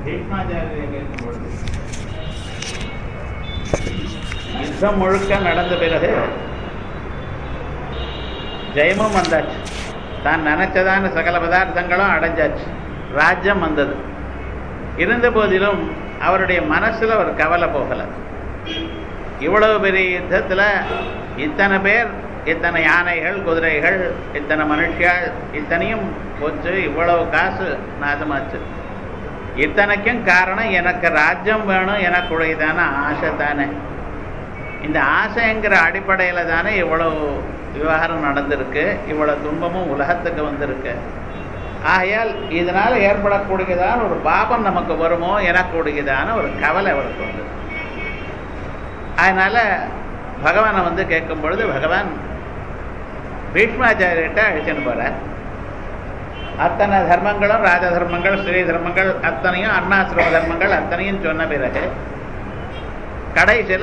பீஷ்மாச்சாரியரை கேட்கும் பொழுது யுத்தம் முழுக்க நடந்த பிறகு ஜெயமும் வந்தாச்சு தான் நினைச்சதான சகல பதார்த்தங்களும் அடைஞ்சாச்சு ராஜ்யம் வந்தது இருந்த போதிலும் அவருடைய மனசுல ஒரு கவலை போகல இவ்வளவு பெரிய யுத்தத்துல இத்தனை பேர் இத்தனை யானைகள் குதிரைகள் இத்தனை மனுஷியாள் இத்தனையும் போச்சு இவ்வளவு காசு நாசமாச்சு இத்தனைக்கும் காரணம் எனக்கு ராஜ்யம் வேணும் எனக்குடையதான ஆசை தானே இந்த ஆசைங்கிற அடிப்படையில தானே இவ்வளவு விவகாரம் நடந்திருக்கு இவ்வளவு துன்பமும் உலகத்துக்கு வந்திருக்கு ஆகையால் இதனால ஏற்படக்கூடியதான ஒரு பாபம் நமக்கு வருமோ எனக்கூடியதான ஒரு கவலை அவருக்கு வந்து அதனால பகவானை வந்து கேட்கும் பொழுது பகவான் பீஷ்மாச்சாரியர்கிட்ட அழைச்சின்னு போறார் அத்தனை தர்மங்களும் ராஜ தர்மங்கள் ஸ்ரீ தர்மங்கள் அத்தனையும் அருணாசிரம தர்மங்கள் அத்தனையும் சொன்ன பிறகு கடைசியில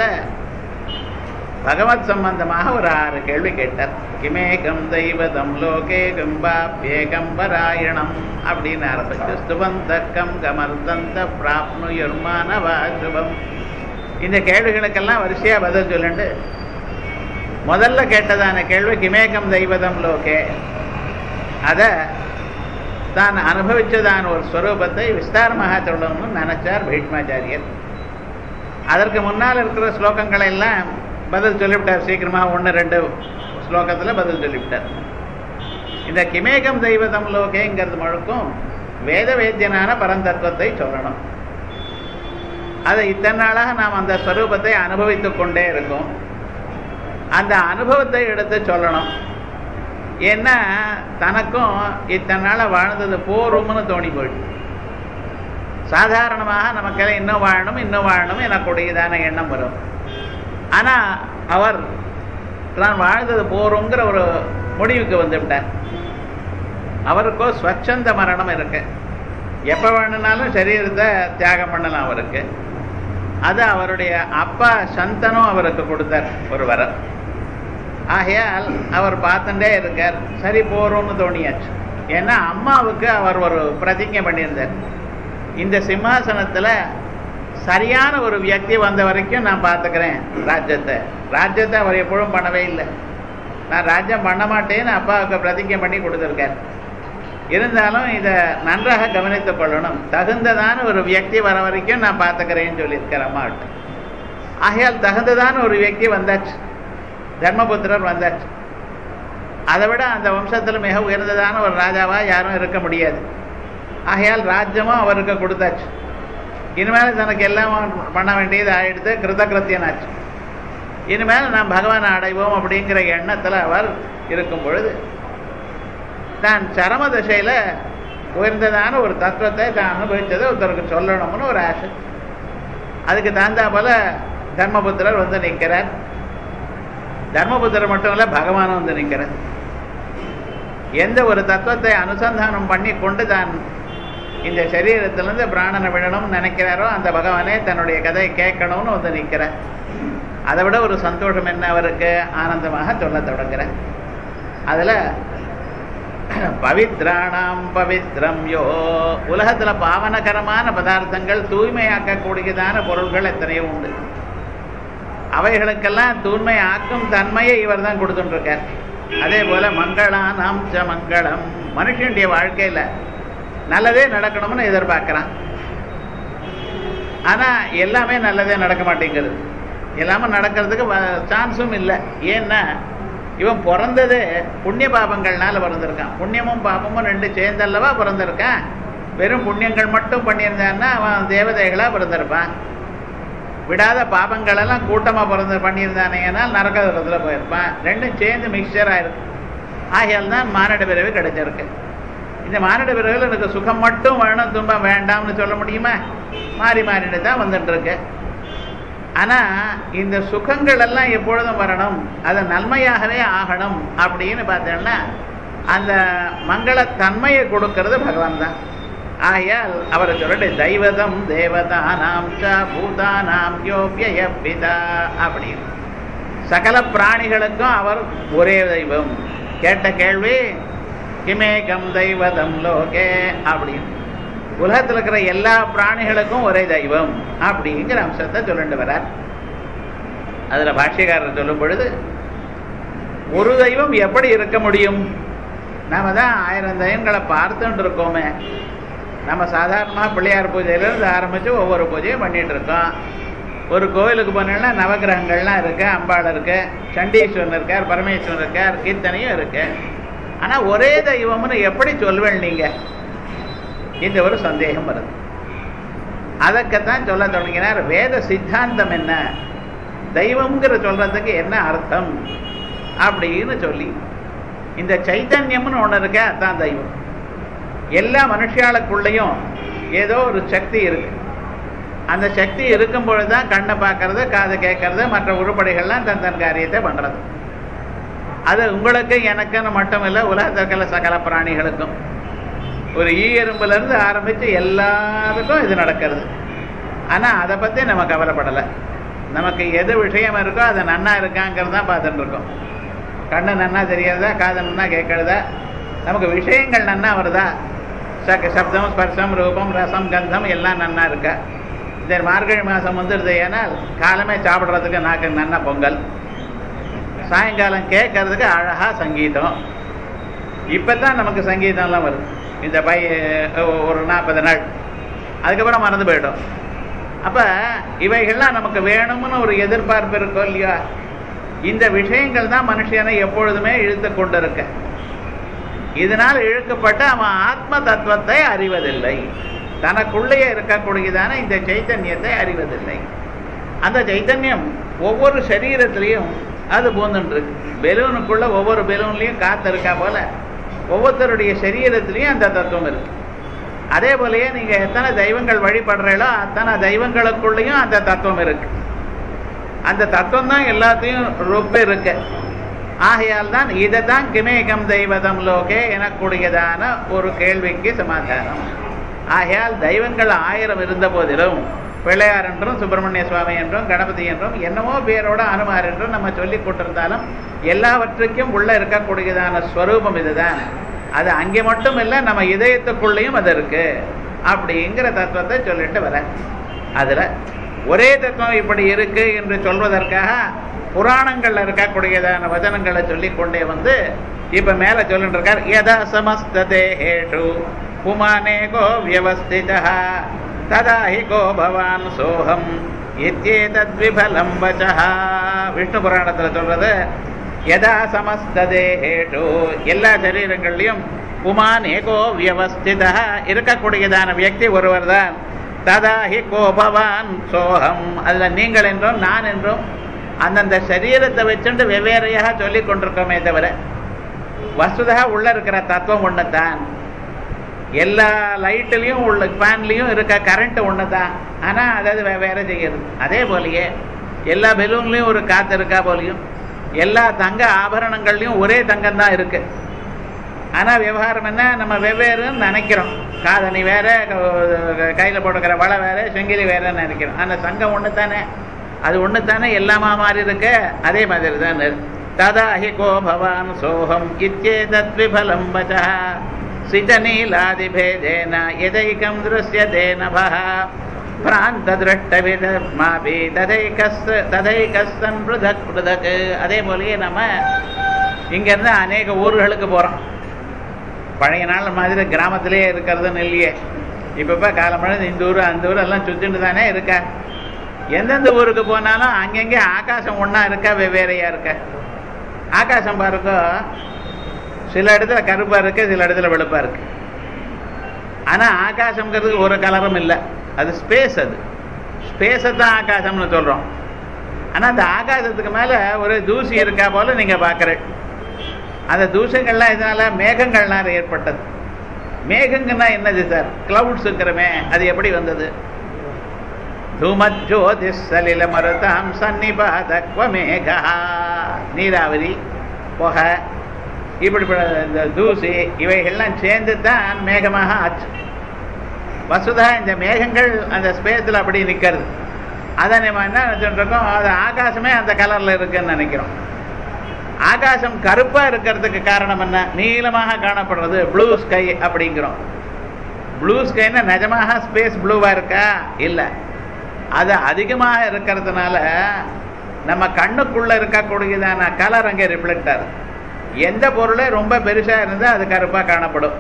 பகவத் சம்பந்தமாக ஒரு ஆறு கேள்வி கேட்டார் கிமேகம் தெய்வதம் லோகே கம்பாப்யேகம் பராயணம் அப்படின்னு ஆரம்பிச்சு ஸ்துபந்தக்கம் கமர்தந்த பிராப்னுயர்மானவா சுபம் இந்த கேள்விகளுக்கெல்லாம் வரிசையா பதில் சொல்லுண்டு முதல்ல கேட்டதான கேள்வி கிமேகம் தெய்வதம் லோகே அத தான் அனுபவிச்சதான ஒரு ஸ்வரூபத்தை விஸ்தாரமாக சொல்லணும்னு நினைச்சார் பீஷ்மாச்சாரியர் அதற்கு முன்னால் இருக்கிற ஸ்லோகங்களை எல்லாம் பதில் சொல்லிவிட்டார் சீக்கிரமா ஒன்று ரெண்டு ஸ்லோகத்தில் பதில் சொல்லிவிட்டார் இந்த கிமேகம் தெய்வதம் லோகேங்கிறது முழுக்கும் வேத வேத்தியனான பரந்தத்துவத்தை சொல்லணும் அதை இத்தனை நாளாக நாம் அந்த ஸ்வரூபத்தை அனுபவித்து கொண்டே இருக்கோம் அந்த அனுபவத்தை எடுத்து சொல்லணும் ஏன்னா தனக்கும் இத்தனை நாளாக வாழ்ந்தது போரும்னு தோணி போயிடுச்சு சாதாரணமாக நமக்கெல்லாம் இன்னும் வாழணும் இன்னும் வாழணும் எனக்குடையதான எண்ணம் வரும் ஆனால் அவர் தான் வாழ்ந்தது போருங்கிற ஒரு முடிவுக்கு வந்து விட்டார் அவருக்கோ ஸ்வச்சந்த மரணம் இருக்கு எப்போ வேணுனாலும் சரீரத்தை தியாகம் பண்ணலாம் அவருக்கு அது அவருடைய அப்பா சந்தனும் அவருக்கு கொடுத்தார் ஒரு வரம் ஆகையால் அவர் பார்த்துட்டே இருக்கார் சரி போறோம்னு தோணியாச்சு ஏன்னா அம்மாவுக்கு அவர் ஒரு பிரதிஜை பண்ணியிருந்தார் இந்த சிம்மாசனத்தில் சரியான ஒரு வியக்தி வந்த வரைக்கும் நான் பார்த்துக்கிறேன் ராஜ்யத்தை ராஜ்யத்தை அவர் எப்பொழுதும் பண்ணவே இல்லை நான் ராஜ்யம் பண்ண மாட்டேன்னு அப்பாவுக்கு பிரதிஜை பண்ணி கொடுத்துருக்கார் இருந்தாலும் இதை நன்றாக கவனித்துக் கொள்ளணும் தகுந்ததான ஒரு வியக்தி வர வரைக்கும் நான் பார்த்துக்கிறேன்னு சொல்லியிருக்கிறேன் அம்மாவிட்ட ஆகையால் தகுந்ததான ஒரு வியக்தி வந்தாச்சு தர்மபுத்திரர் வந்தாச்சு அதை விட அந்த வம்சத்தில் மிக உயர்ந்ததான ஒரு ராஜாவா யாரும் இருக்க முடியாது ஆகையால் ராஜ்யமும் அவருக்கு கொடுத்தாச்சு இனிமேல் தனக்கு எல்லாம் பண்ண வேண்டியது ஆயிடுத்து கிருதகிருத்தியனாச்சு இனிமேல் நாம் பகவானை அடைவோம் அப்படிங்கிற எண்ணத்தில் அவர் இருக்கும் பொழுது தான் சரம தசையில் உயர்ந்ததான ஒரு தத்துவத்தை தான் அனுபவித்ததை ஒருத்தருக்கு சொல்லணும்னு ஒரு ஆசை அதுக்கு தகுந்தா போல தர்மபுத்திரர் வந்து நிற்கிறார் தர்மபுத்திரர் மட்டும் இல்லை பகவானும் வந்து நிற்கிறார் எந்த ஒரு தத்துவத்தை அனுசந்தானம் பண்ணி கொண்டு தான் இந்த சரீரத்திலிருந்து பிராணனை விடணும்னு நினைக்கிறாரோ அந்த பகவானே தன்னுடைய கதையை கேட்கணும்னு வந்து நிற்கிறார் அதை விட ஒரு சந்தோஷம் என்ன அவருக்கு ஆனந்தமாக சொல்ல தொடங்குறேன் அதில் பவித்ராணாம் பவித்ரம் யோ உலகத்தில் பாவனகரமான பதார்த்தங்கள் தூய்மையாக்கக்கூடியதான பொருள்கள் எத்தனையோ உண்டு அவைகளுக்கெல்லாம் தூய்மை ஆக்கும் தன்மையை இவர் தான் கொடுத்துட்டுருக்கார் அதே போல மங்களானாம் ச மங்களம் மனுஷனுடைய வாழ்க்கையில் நல்லதே நடக்கணும்னு எதிர்பார்க்குறான் ஆனால் எல்லாமே நல்லதே நடக்க மாட்டேங்குது எல்லாமே நடக்கிறதுக்கு சான்ஸும் இல்லை ஏன்னா இவன் பிறந்தது புண்ணிய பாபங்கள்னால பிறந்திருக்கான் புண்ணியமும் பாபமும் ரெண்டு சேர்ந்தல்லவா பிறந்திருக்கான் வெறும் புண்ணியங்கள் மட்டும் பண்ணியிருந்தான்னா அவன் தேவதைகளாக பிறந்திருப்பான் விடாத பாபங்களெல்லாம் கூட்டமாக பிறந்து பண்ணியிருந்தானேனால் நரகத்தில் போயிருப்பான் ரெண்டும் சேர்ந்து மிக்சராக இருக்கு ஆகையால் தான் மானிட பிறகு கிடைச்சிருக்கு இந்த மானிட பிறகுல எனக்கு சுகம் மட்டும் வேணும் துன்பம் வேண்டாம்னு சொல்ல முடியுமா மாறி மாறிட்டு தான் வந்துட்டு இருக்கு ஆனால் இந்த சுகங்கள் எல்லாம் எப்பொழுதும் வரணும் அது நன்மையாகவே ஆகணும் அப்படின்னு பார்த்தோம்னா அந்த மங்களத்தன்மையை கொடுக்கறது பகவான் தான் ஆகையால் அவரை சொல்லிட்டு தெய்வதம் தேவதானாம் ச பூதானாம் யோபிய பிதா அப்படின்னு சகல பிராணிகளுக்கும் அவர் ஒரே தெய்வம் கேட்ட கேள்வி கிமேகம் தெய்வதம் லோகே அப்படின்னு உலகத்தில் இருக்கிற எல்லா பிராணிகளுக்கும் ஒரே தெய்வம் அப்படிங்கிற அம்சத்தை சொல்லிட்டு வரார் அதுல பாஷ்யக்காரர் சொல்லும் பொழுது ஒரு தெய்வம் எப்படி இருக்க முடியும் நாம தான் ஆயிரம் தெய்வங்களை பார்த்துட்டு இருக்கோமே நம்ம சாதாரணமாக பிள்ளையார் பூஜையிலேருந்து ஆரம்பித்து ஒவ்வொரு பூஜையும் பண்ணிட்டு இருக்கோம் ஒரு கோவிலுக்கு போனீங்கன்னா நவகிரகங்கள்லாம் இருக்கு அம்பாள் இருக்கு சண்டீஸ்வரன் இருக்கார் பரமேஸ்வரன் இருக்கார் இத்தனையும் இருக்கு ஆனால் ஒரே தெய்வம்னு எப்படி சொல்வேன் நீங்க இந்த ஒரு சந்தேகம் வருது அதற்குத்தான் சொல்ல தொடங்கினார் வேத சித்தாந்தம் என்ன தெய்வம்ங்கிற சொல்றதுக்கு என்ன அர்த்தம் அப்படின்னு சொல்லி இந்த சைத்தன்யம்னு ஒன்று இருக்க அதான் தெய்வம் எல்லா மனுஷாளுக்குள்ளேயும் ஏதோ ஒரு சக்தி இருக்கு அந்த சக்தி இருக்கும் பொழுது தான் கண்ணை பார்க்கறது காது கேட்கறது மற்ற உருப்படிகள்லாம் தன் தன் காரியத்தை பண்றது அது உங்களுக்கு எனக்குன்னு மட்டும் இல்லை உலகத்தில் இருக்கிற சகல பிராணிகளுக்கும் ஒரு ஈ எறும்புல இருந்து ஆரம்பிச்சு எல்லாருக்கும் இது நடக்கிறது ஆனா அதை பத்தி நம்ம கவலைப்படலை நமக்கு எது விஷயம் இருக்கோ அது நன்னா இருக்காங்கிறது தான் பார்த்துட்டு இருக்கோம் கண்ணு நன்னா தெரியாதா காது நன்னா கேட்கறதா நமக்கு விஷயங்கள் நன்னா வருதா சக சப்தம் ஸ்பர்சம் ரூபம் ரசம் கந்தம் எல்லாம் நன்னா இருக்கா இந்த மார்கழி மாதம் வந்துடுது ஏன்னால் காலமே சாப்பிட்றதுக்கு நாக்கு நன்னா பொங்கல் சாயங்காலம் கேட்கறதுக்கு அழகா சங்கீதம் இப்போ தான் நமக்கு சங்கீதம்லாம் வருது இந்த பை ஒரு நாற்பது நாள் அதுக்கப்புறம் மறந்து போயிடும் அப்போ இவைகள்லாம் நமக்கு வேணும்னு ஒரு எதிர்பார்ப்பு இருக்கும் இல்லையா இந்த விஷயங்கள் தான் மனுஷனை எப்பொழுதுமே இழுத்து கொண்டு இருக்க இதனால் இழுக்கப்பட்டு அவன் ஆத்ம தத்துவத்தை அறிவதில்லை தனக்குள்ளேயே இருக்கக்கூடியதான இந்த சைத்தன்யத்தை அறிவதில்லை அந்த சைத்தன்யம் ஒவ்வொரு சரீரத்திலையும் அது பூந்துருக்கு பெலூனுக்குள்ள ஒவ்வொரு பெலூன்லையும் காத்து இருக்கா போல ஒவ்வொருத்தருடைய சரீரத்திலையும் அந்த தத்துவம் இருக்கு அதே போலயே நீங்க எத்தனை தெய்வங்கள் வழிபடுறீங்களோ அத்தனை தெய்வங்களுக்குள்ளேயும் அந்த தத்துவம் இருக்கு அந்த தத்துவம் தான் எல்லாத்தையும் ரொம்ப இருக்கு ஆகையால் தான் இதை தான் கிமேகம் தெய்வதம் லோகே எனக்கூடியதான ஒரு கேள்விக்கு சமாதானம் ஆகையால் தெய்வங்கள் ஆயிரம் இருந்த போதிலும் பிள்ளையார் என்றும் சுப்பிரமணிய சுவாமி என்றும் கணபதி என்றும் என்னமோ பேரோட அனுமார் என்றும் நம்ம சொல்லி கொண்டிருந்தாலும் எல்லாவற்றுக்கும் உள்ள இருக்கக்கூடியதான ஸ்வரூபம் இதுதான் அது அங்கே மட்டும் இல்லை நம்ம இதயத்துக்குள்ளேயும் அது இருக்கு அப்படிங்கிற தத்துவத்தை சொல்லிட்டு வர அதுல ஒரே தத்துவம் இப்படி இருக்கு என்று சொல்வதற்காக புராணங்கள்ல இருக்கக்கூடியதான வசனங்களை சொல்லி கொண்டே வந்து இப்ப மேல சொல்லிட்டு இருக்கார் யதா சமஸ்த தேகேஷு புமானேகோ வியவஸ்திதா ததா ஹி கோ பவான் சோகம் இத்தியேதத்விபலம் வச்சா விஷ்ணு புராணத்துல சொல்றது யதா சமஸ்த தேகேஷு எல்லா சரீரங்கள்லையும் புமான் ஏகோ வியவஸ்திதா இருக்கக்கூடியதான வியக்தி ஒருவர் தான் ததா ஹி கோ பவான் சோகம் அதுல நீங்கள் என்றும் நான் என்றும் அந்தந்த சரீரத்தை வச்சுட்டு வெவ்வேறையாக சொல்லி கொண்டிருக்கோமே தவிர வசுதா உள்ள இருக்கிற தத்துவம் ஒண்ணுதான் எல்லா லைட்லயும் உள்ள ஃபேன்லயும் இருக்க கரண்ட் ஒன்று தான் ஆனால் அதாவது வெவ்வேறு செய்யுது அதே போலயே எல்லா பெலூன்லயும் ஒரு காத்து இருக்கா போலையும் எல்லா தங்க ஆபரணங்கள்லையும் ஒரே தங்கம் தான் இருக்கு ஆனால் விவகாரம் என்ன நம்ம வெவ்வேறுன்னு நினைக்கிறோம் காதணி வேற கையில் போட்டுக்கிற வலை வேற செங்கிலி வேறன்னு நினைக்கிறோம் ஆனால் சங்கம் ஒன்று தானே அது ஒன்று தானே எல்லாமா மாறி இருக்கு அதே மாதிரி தான் ததா ஹி கோ பவான் சோகம் இச்சேதத் விபலம் வச்சா சிதநீலாதிபேதேன எதைக்கம் திருஷ்யதே நபः பிராந்ததிருஷ்டவிதமாபி ததைகஸ் ததைகஸ்தன் பிருதக் பிருதக் அதே போலயே நம்ம இங்கேருந்து அநேக ஊர்களுக்கு போகிறோம் பழைய நாள் மாதிரி கிராமத்திலேயே இருக்கிறதுன்னு இல்லையே இப்போ காலமழை இந்த ஊர் அந்த ஊர் எல்லாம் சுற்றிட்டு தானே இருக்கா எந்தெந்த ஊருக்கு போனாலும் அங்கங்கே ஆகாசம் ஒன்றா இருக்கா வெவ்வேறையா இருக்கா ஆகாசம் பாருங்க சில இடத்துல கருப்பா இருக்கு சில இடத்துல வெளுப்பா இருக்கு ஆனா ஆகாசம்ங்கிறது ஒரு கலரும் இல்லை அது ஸ்பேஸ் அது ஸ்பேஸை தான் ஆகாசம்னு சொல்றோம் ஆனா அந்த ஆகாசத்துக்கு மேல ஒரு தூசி இருக்கா போல நீங்க பாக்குற அந்த தூசங்கள்லாம் இதனால மேகங்கள்லாம் ஏற்பட்டது மேகங்கன்னா என்னது சார் கிளவுட்ஸ் இருக்கிறமே அது எப்படி வந்தது தூமஜோதி சலில மருதாம் சன்னிபாதக்வ மேகா நீராவரி புகை இப்படிப்பட்ட இந்த தூசி இவைகள்லாம் சேர்ந்து தான் மேகமாக ஆச்சு வசுதா இந்த மேகங்கள் அந்த ஸ்பேஸில் அப்படி நிற்கிறது அதை நம்ம என்ன நினச்சிட்டு இருக்கோம் அது ஆகாசமே அந்த கலரில் இருக்குன்னு நினைக்கிறோம் ஆகாசம் கருப்பாக இருக்கிறதுக்கு காரணம் என்ன நீளமாக காணப்படுறது ப்ளூ ஸ்கை அப்படிங்கிறோம் ப்ளூ ஸ்கைன்னா நிஜமாக ஸ்பேஸ் ப்ளூவா இருக்கா இல்லை அது அதிகமாக இருக்கிறதுனால நம்ம கண்ணுக்குள்ள இருக்கக்கூடியதான கலர் அங்கே ரிஃப்ளெக்ட் ஆகுது எந்த பொருளே ரொம்ப பெருசா இருந்தா அது கருப்பா காணப்படும்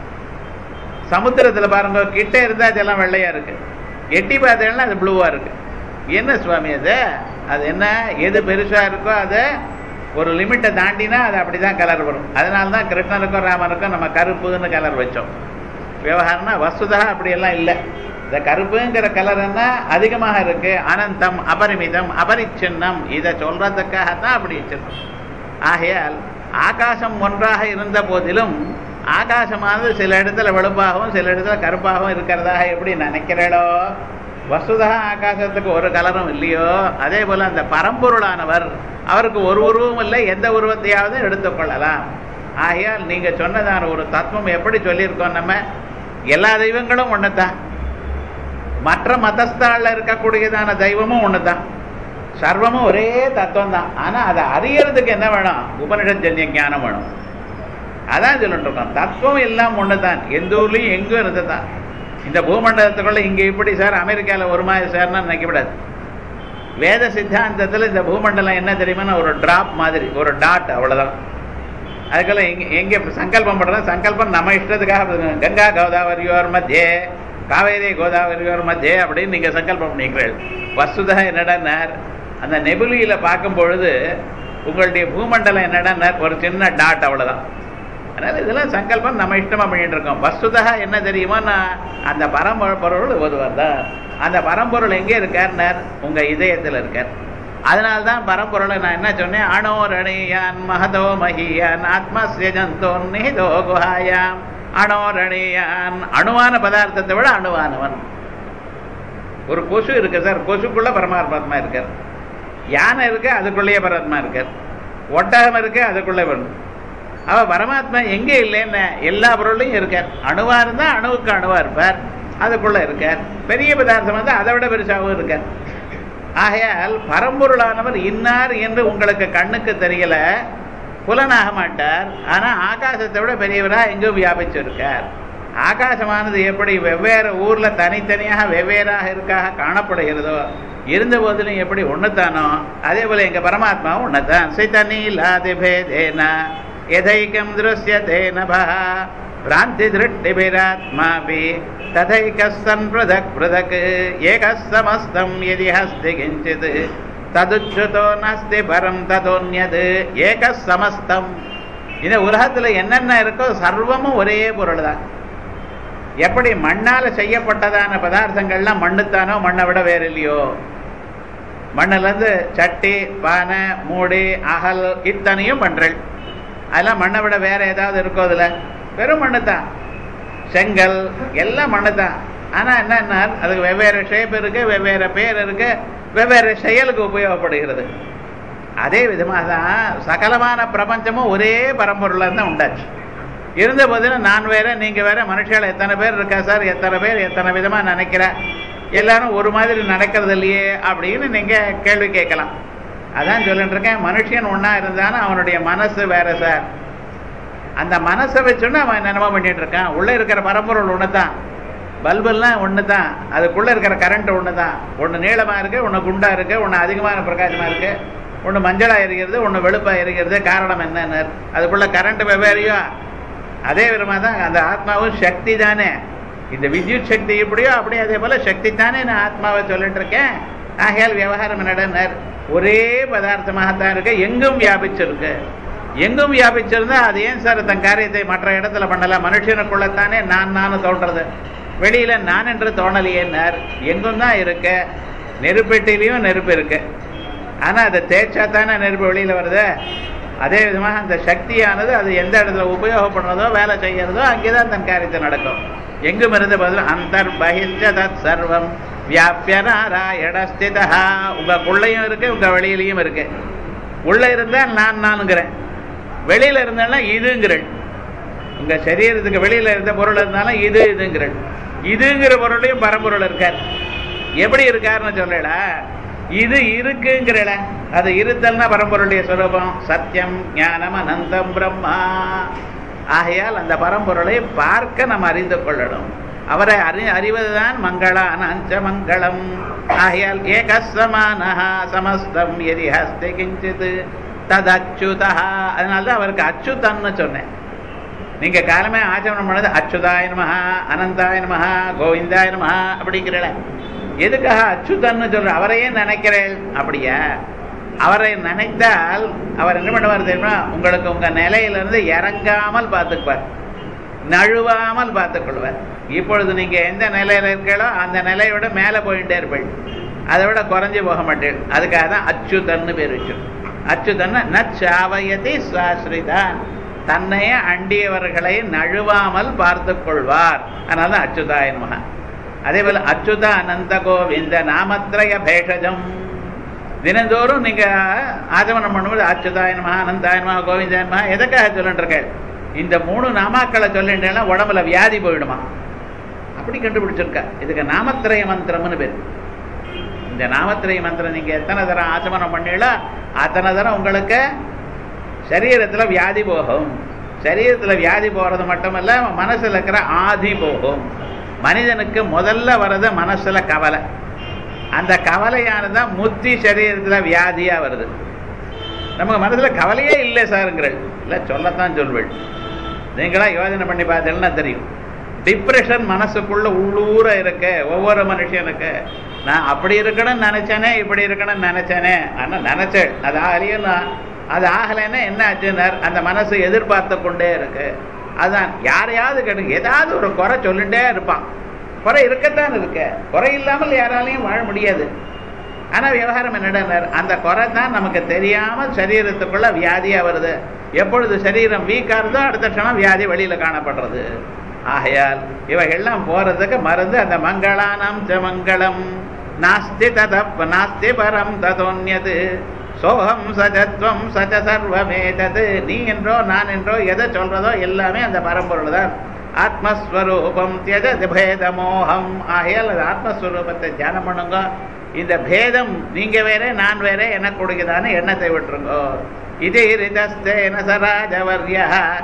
சமுத்திரத்துல பாருங்க கிட்ட இருந்தா அதெல்லாம் வெள்ளையா இருக்கு எட்டி பார்த்தீங்கன்னா அது ப்ளூவா இருக்கு என்ன சுவாமி அது அது என்ன எது பெருசா இருக்கோ அது ஒரு லிமிட்டை தாண்டினா அது அப்படிதான் கலர் வரும் அதனால தான் கிருஷ்ணனுக்கும் ராமனுக்கும் நம்ம கருப்புன்னு கலர் வச்சோம் விவகாரம்னா வசுதா அப்படியெல்லாம் இல்லை இந்த கருப்புங்கிற கலர் என்ன அதிகமாக இருக்கு அனந்தம் அபரிமிதம் அபரிச்சின்னம் இதை சொல்றதுக்காகத்தான் அப்படி வச்சிருக்கோம் ஆகையால் ஆகாசம் ஒன்றாக இருந்த போதிலும் ஆகாசமானது சில இடத்துல வெளுப்பாகவும் சில இடத்துல கருப்பாகவும் இருக்கிறதாக எப்படி நினைக்கிறீளோ வசுதா ஆகாசத்துக்கு ஒரு கலரும் இல்லையோ அதே போல அந்த பரம்பொருளானவர் அவருக்கு ஒரு உருவம் இல்லை எந்த உருவத்தையாவது எடுத்துக்கொள்ளலாம் ஆகையால் நீங்க சொன்னதான ஒரு தத்துவம் எப்படி சொல்லியிருக்கோம் நம்ம எல்லா தெய்வங்களும் ஒண்ணுதான் மற்ற மதஸ்தால இருக்கக்கூடியதான தெய்வமும் ஒண்ணுதான் சர்வமும் ஒரே தத்துவம் தான் ஆனா அதை அறியறதுக்கு என்ன வேணும் உபனிஷஜன்ய ஞானம் வேணும் அதான் சொல்லிட்டு இருக்கோம் தத்துவம் எல்லாம் ஒண்ணுதான் எந்த ஊர்லயும் எங்கும் இருந்துதான் இந்த பூமண்டலத்துக்குள்ள இங்க இப்படி சார் அமெரிக்கால ஒரு மாதிரி சார்னா நினைக்கப்படாது வேத சித்தாந்தத்துல இந்த பூமண்டலம் என்ன தெரியுமா ஒரு டிராப் மாதிரி ஒரு டாட் அவ்வளவுதான் அதுக்குள்ள எங்க எங்க சங்கல்பம் பண்றோம் சங்கல்பம் நம்ம இஷ்டத்துக்காக கங்கா கோதாவரியோர் மத்தியே காவேரி கோதாவரியோர் மத்தியே அப்படின்னு நீங்க சங்கல்பம் பண்ணிக்கிறீர்கள் வசுதா என்னடான்னார் அந்த நெபுலியில பார்க்கும் பொழுது உங்களுடைய பூமண்டலம் என்னடான்னார் ஒரு சின்ன டாட் அவ்வளவுதான் அதனால இதெல்லாம் சங்கல்பம் நம்ம இஷ்டமா பண்ணிட்டு இருக்கோம் வசுதா என்ன தெரியுமோன்னா அந்த பரம்பொருள் ஒருவர் தான் அந்த பரம்பொருள் எங்கே இருக்கார்னார் உங்க இதயத்தில் இருக்கார் அதனால தான் பரம்பொருளை நான் என்ன சொன்னேன் அணோரணியான் மகதோ மகியான் ஆத்மஸ்ய ஜந்தோ நிஹிதோ குஹாயாம் அணோரணியான் அணுவான பதார்த்தத்தை விட அணுவானவன் ஒரு கொசு இருக்கு சார் கொசுக்குள்ள பரமாத்மா இருக்கார் யானை இருக்கு அதுக்குள்ளேயே பரமாத்மா இருக்கார் ஒட்டகம் இருக்கு அதுக்குள்ளே வரும் அவ பரமாத்மா எங்கே இல்லைன்னு எல்லா பொருளையும் இருக்கார் அணுவா இருந்தா அணுவுக்கு அணுவா இருப்பார் அதுக்குள்ள இருக்கார் பெரிய பதார்த்தம் வந்து அதை விட பெருசாகவும் இருக்கார் ஆகையால் பரம்பொருளானவர் இன்னார் என்று உங்களுக்கு கண்ணுக்கு தெரியல புலனாக மாட்டார் ஆனா ஆகாசத்தை விட பெரியவரா எங்கும் வியாபிச்சிருக்கார் ஆகாசமானது எப்படி வெவ்வேறு ஊர்ல தனித்தனியாக வெவ்வேறாக இருக்காக காணப்படுகிறதோ இருந்த போதிலும் எப்படி ஒண்ணுத்தானோ அதே போல எங்க பரமாத்மாவும் ஒண்ணுதான் சிதநீலாதி பேதேன எதைக்கம் திருஷ்யதே நபா பிராந்தி திருஷ்டிபிராத்மாபி ததைக்கஸ்தன் பிரதக் பிரதக் ஏகசமஸ்தம் எதி ஹஸ்தி கிஞ்சித் ததுச்சுதோ நஸ்தி பரம் ததோன்யது ஏகசமஸ்தம் இந்த உலகத்துல என்னென்ன இருக்கோ சர்வமும் ஒரே பொருள் தான் எப்படி மண்ணால செய்யப்பட்டதான பதார்த்தங்கள்லாம் மண்ணுத்தானோ மண்ணை விட வேற இல்லையோ மண்ணுல இருந்து சட்டி பானை மூடி அகல் இத்தனையும் பண்றேன் அதெல்லாம் மண்ணை விட வேற ஏதாவது இருக்கோ அதுல வெறும் மண்ணு தான் செங்கல் எல்லாம் மண்ணு தான் ஆனா என்னன்னா அதுக்கு வெவ்வேறு ஷேப் இருக்கு வெவ்வேறு பேர் இருக்கு வெவ்வேறு செயலுக்கு உபயோகப்படுகிறது அதே விதமாக தான் சகலமான பிரபஞ்சமும் ஒரே பரம்பொருள்ல தான் உண்டாச்சு இருந்த போதிலும் நான் வேற நீங்க வேற மனுஷால எத்தனை பேர் இருக்கா சார் எத்தனை பேர் எத்தனை விதமா நினைக்கிற எல்லாரும் ஒரு மாதிரி நடக்கிறது இல்லையே அப்படின்னு நீங்க கேள்வி கேட்கலாம் அதான் சொல்லிட்டு இருக்கேன் மனுஷன் ஒன்னா இருந்தாலும் அவனுடைய மனசு வேற சார் அந்த மனசை வச்சுன்னு அவன் என்னென்னமோ பண்ணிட்டு இருக்கான் உள்ள இருக்கிற பரம்பொருள் ஒன்று தான் பல்பெல்லாம் ஒன்று தான் அதுக்குள்ள இருக்கிற கரண்ட் ஒன்று தான் ஒன்று நீளமாக இருக்கு ஒன்று குண்டா இருக்கு ஒன்று அதிகமான பிரகாசமாக இருக்கு ஒன்று மஞ்சளாக இருக்கிறது ஒன்று வெளுப்பாக இருக்கிறது காரணம் என்னன்னு அதுக்குள்ள கரண்ட் வெவ்வேறையோ அதே விதமாக தான் அந்த ஆத்மாவும் சக்தி தானே இந்த வித்யுத் சக்தி எப்படியோ அப்படியே அதே போல சக்தி தானே நான் ஆத்மாவை சொல்லிட்டு இருக்கேன் ஆகையால் விவகாரம் என்னடனர் ஒரே பதார்த்தமாகத்தான் இருக்கு எங்கும் வியாபிச்சிருக்கு எங்கும் வியாபிச்சிருந்தா அது ஏன் சார் தன் காரியத்தை மற்ற இடத்துல பண்ணல மனுஷனுக்குள்ளத்தானே நான் நான் தோன்றது வெளியில நான் என்று தோணலையேன்னார் எங்கும் தான் இருக்கு நெருப்பெட்டிலையும் நெருப்பு இருக்கு ஆனா அதை தேய்ச்சா தானே நெருப்பு வெளியில வருது அதே விதமாக அந்த சக்தியானது அது எந்த இடத்துல உபயோகப்படுறதோ வேலை செய்யறதோ அங்கேதான் தன் காரியத்தை நடக்கும் எங்கும் இருந்த பதில் அந்தர் பகிர்ஜ தத் சர்வம் வியாபிய நாராயணஸ்திதா உங்களுக்குள்ளேயும் இருக்கு உங்க வெளியிலையும் இருக்கு உள்ள இருந்தா நான் நானுங்கிறேன் வெளியில இருந்தாலும் இதுங்கிறேன் உங்க சரீரத்துக்கு வெளியில இருந்த பொருள் இருந்தாலும் இது இதுங்கிறேன் இதுங்கிற பொருளையும் பரம்பொருள் இருக்கார் எப்படி இருக்காருன்னு சொல்லல இது இருக்குங்கிறல அது இருத்தல்னா பரம்பொருளுடைய சுரூபம் சத்தியம் ஞானம் அனந்தம் பிரம்மா ஆகையால் அந்த பரம்பொருளை பார்க்க நம்ம அறிந்து கொள்ளணும் அவரை அறி அறிவதுதான் மங்களான் அஞ்ச மங்களம் ஆகையால் ஏகசமானஹா சமஸ்தம் எதி ஹஸ்தி கிஞ்சித் தத் அச்சுதா அதனால்தான் அவருக்கு அச்சுதன்னு சொன்னேன் நீங்க காலமே ஆச்சமனம் பண்ணது அச்சுதாய நமஹா அனந்தாய நமஹா கோவிந்தாய நமஹா அப்படிங்கிறல எதுக்காக அச்சுதன்னு சொல்ற அவரையே நினைக்கிறேன் அப்படியா அவரை நினைத்தால் அவர் என்ன பண்ணுவார் தெரியுமா உங்களுக்கு உங்க நிலையிலிருந்து இறங்காமல் பார்த்துக்குவார் நழுவாமல் பார்த்துக்கொள்வார் இப்பொழுது நீங்க எந்த நிலையில இருக்கீங்களோ அந்த நிலையோட மேலே போயிட்டே இருப்பீள் அதை விட குறைஞ்சு போக மாட்டேன் அதுக்காக தான் அச்சுதன்னு பேர் வச்சு அச்சுதன்னு நச்சாவயதி சுவாஸ்ரிதான் தன்னையே அண்டியவர்களை நழுவாமல் பார்த்து கொள்வார் அதனால தான் அச்சுதாய நமக அதே போல அச்சுத அனந்த கோவிந்த நாமத்ரய பேஷஜம் தினந்தோறும் நீங்க ஆச்சமனம் பண்ணும்போது அச்சுதாய நமக அனந்தாய நமக கோவிந்தாய நமக எதுக்காக சொல்லிட்டு இருக்கேன் இந்த மூணு நாமாக்களை சொல்லிட்டேன்னா உடம்புல வியாதி போயிடுமா அப்படி கண்டுபிடிச்சிருக்கா இதுக்கு நாமத்திரய மந்திரம்னு பேர் இந்த நாமத்திரய மந்திரம் நீங்க எத்தனை தரம் ஆச்சமனம் பண்ணீங்களோ அத்தனை தரம் உங்களுக்கு சரீரத்துல வியாதி போகும் சரீரத்துல வியாதி போறது மட்டுமல்ல மனசுல இருக்கிற ஆதி போகும் மனிதனுக்கு முதல்ல வர்றது மனசுல கவலை அந்த கவலையானதான் முத்தி சரீரத்துல வியாதியா வருது நமக்கு மனசுல கவலையே இல்லை சாருங்கிறள் இல்லை சொல்லத்தான் சொல்வள் நீங்களா யோசனை பண்ணி பார்த்தீங்கன்னா தெரியும் டிப்ரெஷன் மனசுக்குள்ள உள்ளூர இருக்க ஒவ்வொரு மனுஷனுக்கு நான் அப்படி இருக்கணும்னு நினைச்சேனே இப்படி இருக்கணும்னு நினைச்சேனே ஆனா நினைச்சேன் அது ஆகலையும் நான் அது ஆகலைன்னா என்ன ஆச்சுன்னார் அந்த மனசு எதிர்பார்த்து கொண்டே இருக்கு அதான் யாரையாவது கேட்டு ஏதாவது ஒரு குறை சொல்லிட்டே இருப்பான் குறை இருக்கத்தான் இருக்கு குறை இல்லாமல் யாராலையும் வாழ முடியாது ஆனா விவகாரம் என்னடனர் அந்த குறை தான் நமக்கு தெரியாமல் சரீரத்துக்குள்ள வியாதியா வருது எப்பொழுது சரீரம் வீக்கா இருந்தோ அடுத்த க்ஷணம் வியாதி வெளியில காணப்படுறது ஆகையால் இவைகள்லாம் போறதுக்கு மருந்து அந்த மங்களானம் ச மங்களம் நாஸ்தி ததப் நாஸ்தி பரம் ததோன்யது சோகம் சஜத்வம் சஜ சர்வமேதது நீ என்றோ நான் என்றோ எதை சொல்றதோ எல்லாமே அந்த பரம்பொருள் தான் ஆத்மஸ்வரூபம் தியஜ பேத மோகம் ஆகையால் அது ஆத்மஸ்வரூபத்தை தியானம் பண்ணுங்க இந்த பேதம் நீங்க வேற நான் வேற எனக்கு கொடுக்குதான்னு எண்ணத்தை விட்டுருங்கோ இது ரிதஸ்தேன சராஜவர்ய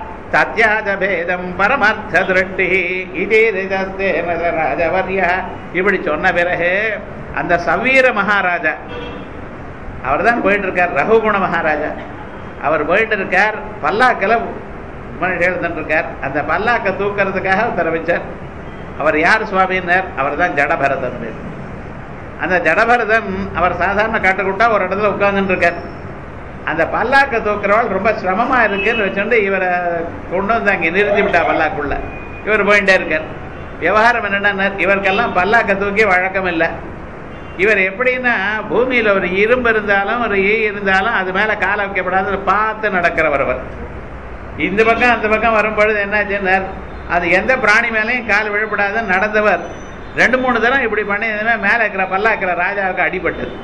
தத்யாஜ பேதம் பரமார்த்த திருஷ்டி இது ரிதஸ்தேன சராஜவர்ய இப்படி சொன்ன பிறகு அந்த சவீர மகாராஜா அவர் தான் போயிட்டு இருக்கார் ரகுகுண மகாராஜா அவர் போயிட்டு இருக்கார் பல்லாக்கில் மனுஷன் எழுந்துட்டு இருக்கார் அந்த பல்லாக்கை தூக்கிறதுக்காக ஒருத்தரை வச்சார் அவர் யார் சுவாமின்னார் அவர் தான் ஜடபரதன் பேர் அந்த ஜடபரதன் அவர் சாதாரண காட்டுக்குட்டா ஒரு இடத்துல உட்கார்ந்துட்டு இருக்கார் அந்த பல்லாக்க தூக்குறவள் ரொம்ப சிரமமா இருக்குன்னு வச்சுட்டு இவரை கொண்டு வந்து அங்கே நிறுத்தி விட்டா பல்லாக்குள்ள இவர் போயிட்டே இருக்கார் விவகாரம் என்னன்னா இவருக்கெல்லாம் பல்லாக்க தூக்கி வழக்கம் இல்லை இவர் எப்படின்னா பூமியில ஒரு இரும்பு இருந்தாலும் ஒரு ஈ இருந்தாலும் அது மேல கால வைக்கப்படாது பார்த்து நடக்கிறவர் அவர் இந்த பக்கம் அந்த பக்கம் வரும்பொழுது என்னாச்சுன்னார் அது எந்த பிராணி மேலேயும் கால் விழப்படாதுன்னு நடந்தவர் ரெண்டு மூணு தரம் இப்படி பண்ணி மேலே இருக்கிற பல்லா இருக்கிற ராஜாவுக்கு அடிபட்டது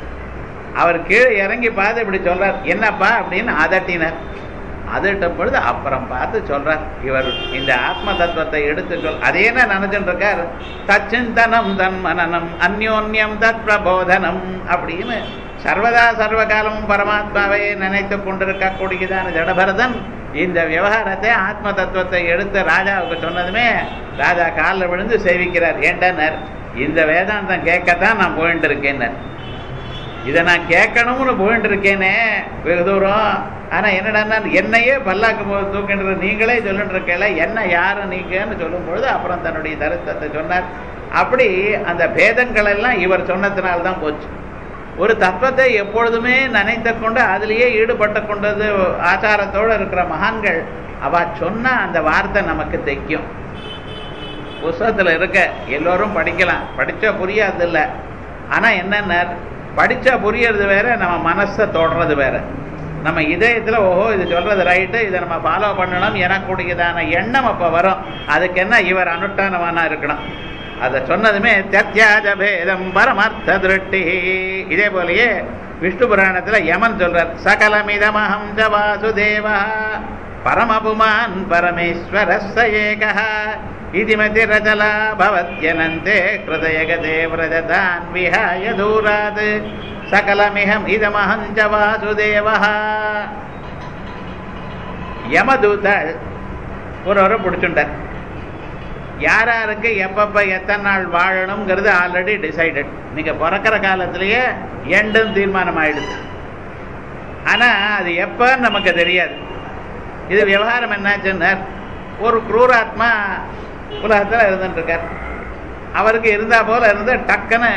அவர் கீழே இறங்கி பார்த்து இப்படி சொல்றார் என்னப்பா அப்படின்னு அதட்டினார் அதட்ட பொழுது அப்புறம் பார்த்து சொல்றார் இவர் இந்த ஆத்ம தத்துவத்தை எடுத்து சொல் அதே என்ன நினைச்சுட்டு இருக்கார் தச்சிந்தனம் தன் மனநம் அந்யோன்யம் தத் பிரபோதனம் அப்படின்னு சர்வதா சர்வகாலமும் பரமாத்மாவை நினைத்து கொண்டிருக்கக்கூடியதான ஜடபரதன் இந்த விவகாரத்தை ஆத்ம தத்துவத்தை எடுத்து ராஜாவுக்கு சொன்னதுமே ராஜா காலில் விழுந்து சேவிக்கிறார் ஏண்டனர் இந்த வேதாந்தம் கேட்கத்தான் நான் போயிட்டு இருக்கேன்னர் இதை நான் கேட்கணும்னு போயிட்டு இருக்கேனே வெகு தூரம் ஆனா என்னடா என்னையே பல்லாக்கு போ- தூக்கின்ற நீங்களே சொல்லிட்டு இருக்கல என்ன யாரு நீங்கன்னு சொல்லும் பொழுது அப்புறம் தன்னுடைய தரிசனத்தை சொன்னார் அப்படி அந்த பேதங்கள் எல்லாம் இவர் சொன்னதுனால்தான் போச்சு ஒரு தத்துவத்தை எப்பொழுதுமே நினைத்து கொண்டு அதிலேயே ஈடுபட்டு கொண்டது ஆச்சாரத்தோடு இருக்கிற மகான்கள் அவ சொன்ன அந்த வார்த்தை நமக்கு தைக்கும் புஸ்தகத்துல இருக்க எல்லோரும் படிக்கலாம் படிச்சா புரியாது இல்லை ஆனா என்னென்ன படிச்சா புரியறது வேற நம்ம மனசை தொடுறது வேற நம்ம இதயத்துல ஓஹோ இது சொல்றது ரைட்டு இதை நம்ம ஃபாலோ பண்ணணும் எனக்கூடியதான எண்ணம் அப்ப வரும் அதுக்கு என்ன இவர் அனுஷ்டானமானா இருக்கணும் அதை சொன்னதுமே தத்யாஜ பேதம் பரமார்த்த திருஷ்டி இதே போலயே விஷ்ணு புராணத்துல யமன் சொல்றார் சகலமிதமஹம் ச வாசுதேவா பரமபுமான் பரமேஸ்வரஸ்ஸ ஏகः इति मतिरचला भवत्यनन्ते हृदयगते व्रजतान् विहाय दूरात् सकलमिहम् इदमहं च वासुदेवः யமதூதர் ஒருவரை பிடிச்சுட்டார் யார் யாருக்கு எப்பப்ப எத்தனை நாள் வாழணுங்கிறது ஆல்ரெடி டிசைடட் நீங்க பிறக்கிற காலத்திலேயே எண்டும் தீர்மானம் ஆயிடுது ஆனா அது எப்பன்னு நமக்கு தெரியாது இது விவகாரம் என்னாச்சுன்னா ஒரு குரூராத்மா உலகத்தில் இருந்துட்டு இருக்கார் அவருக்கு இருந்தா போல இருந்து டக்குன்னு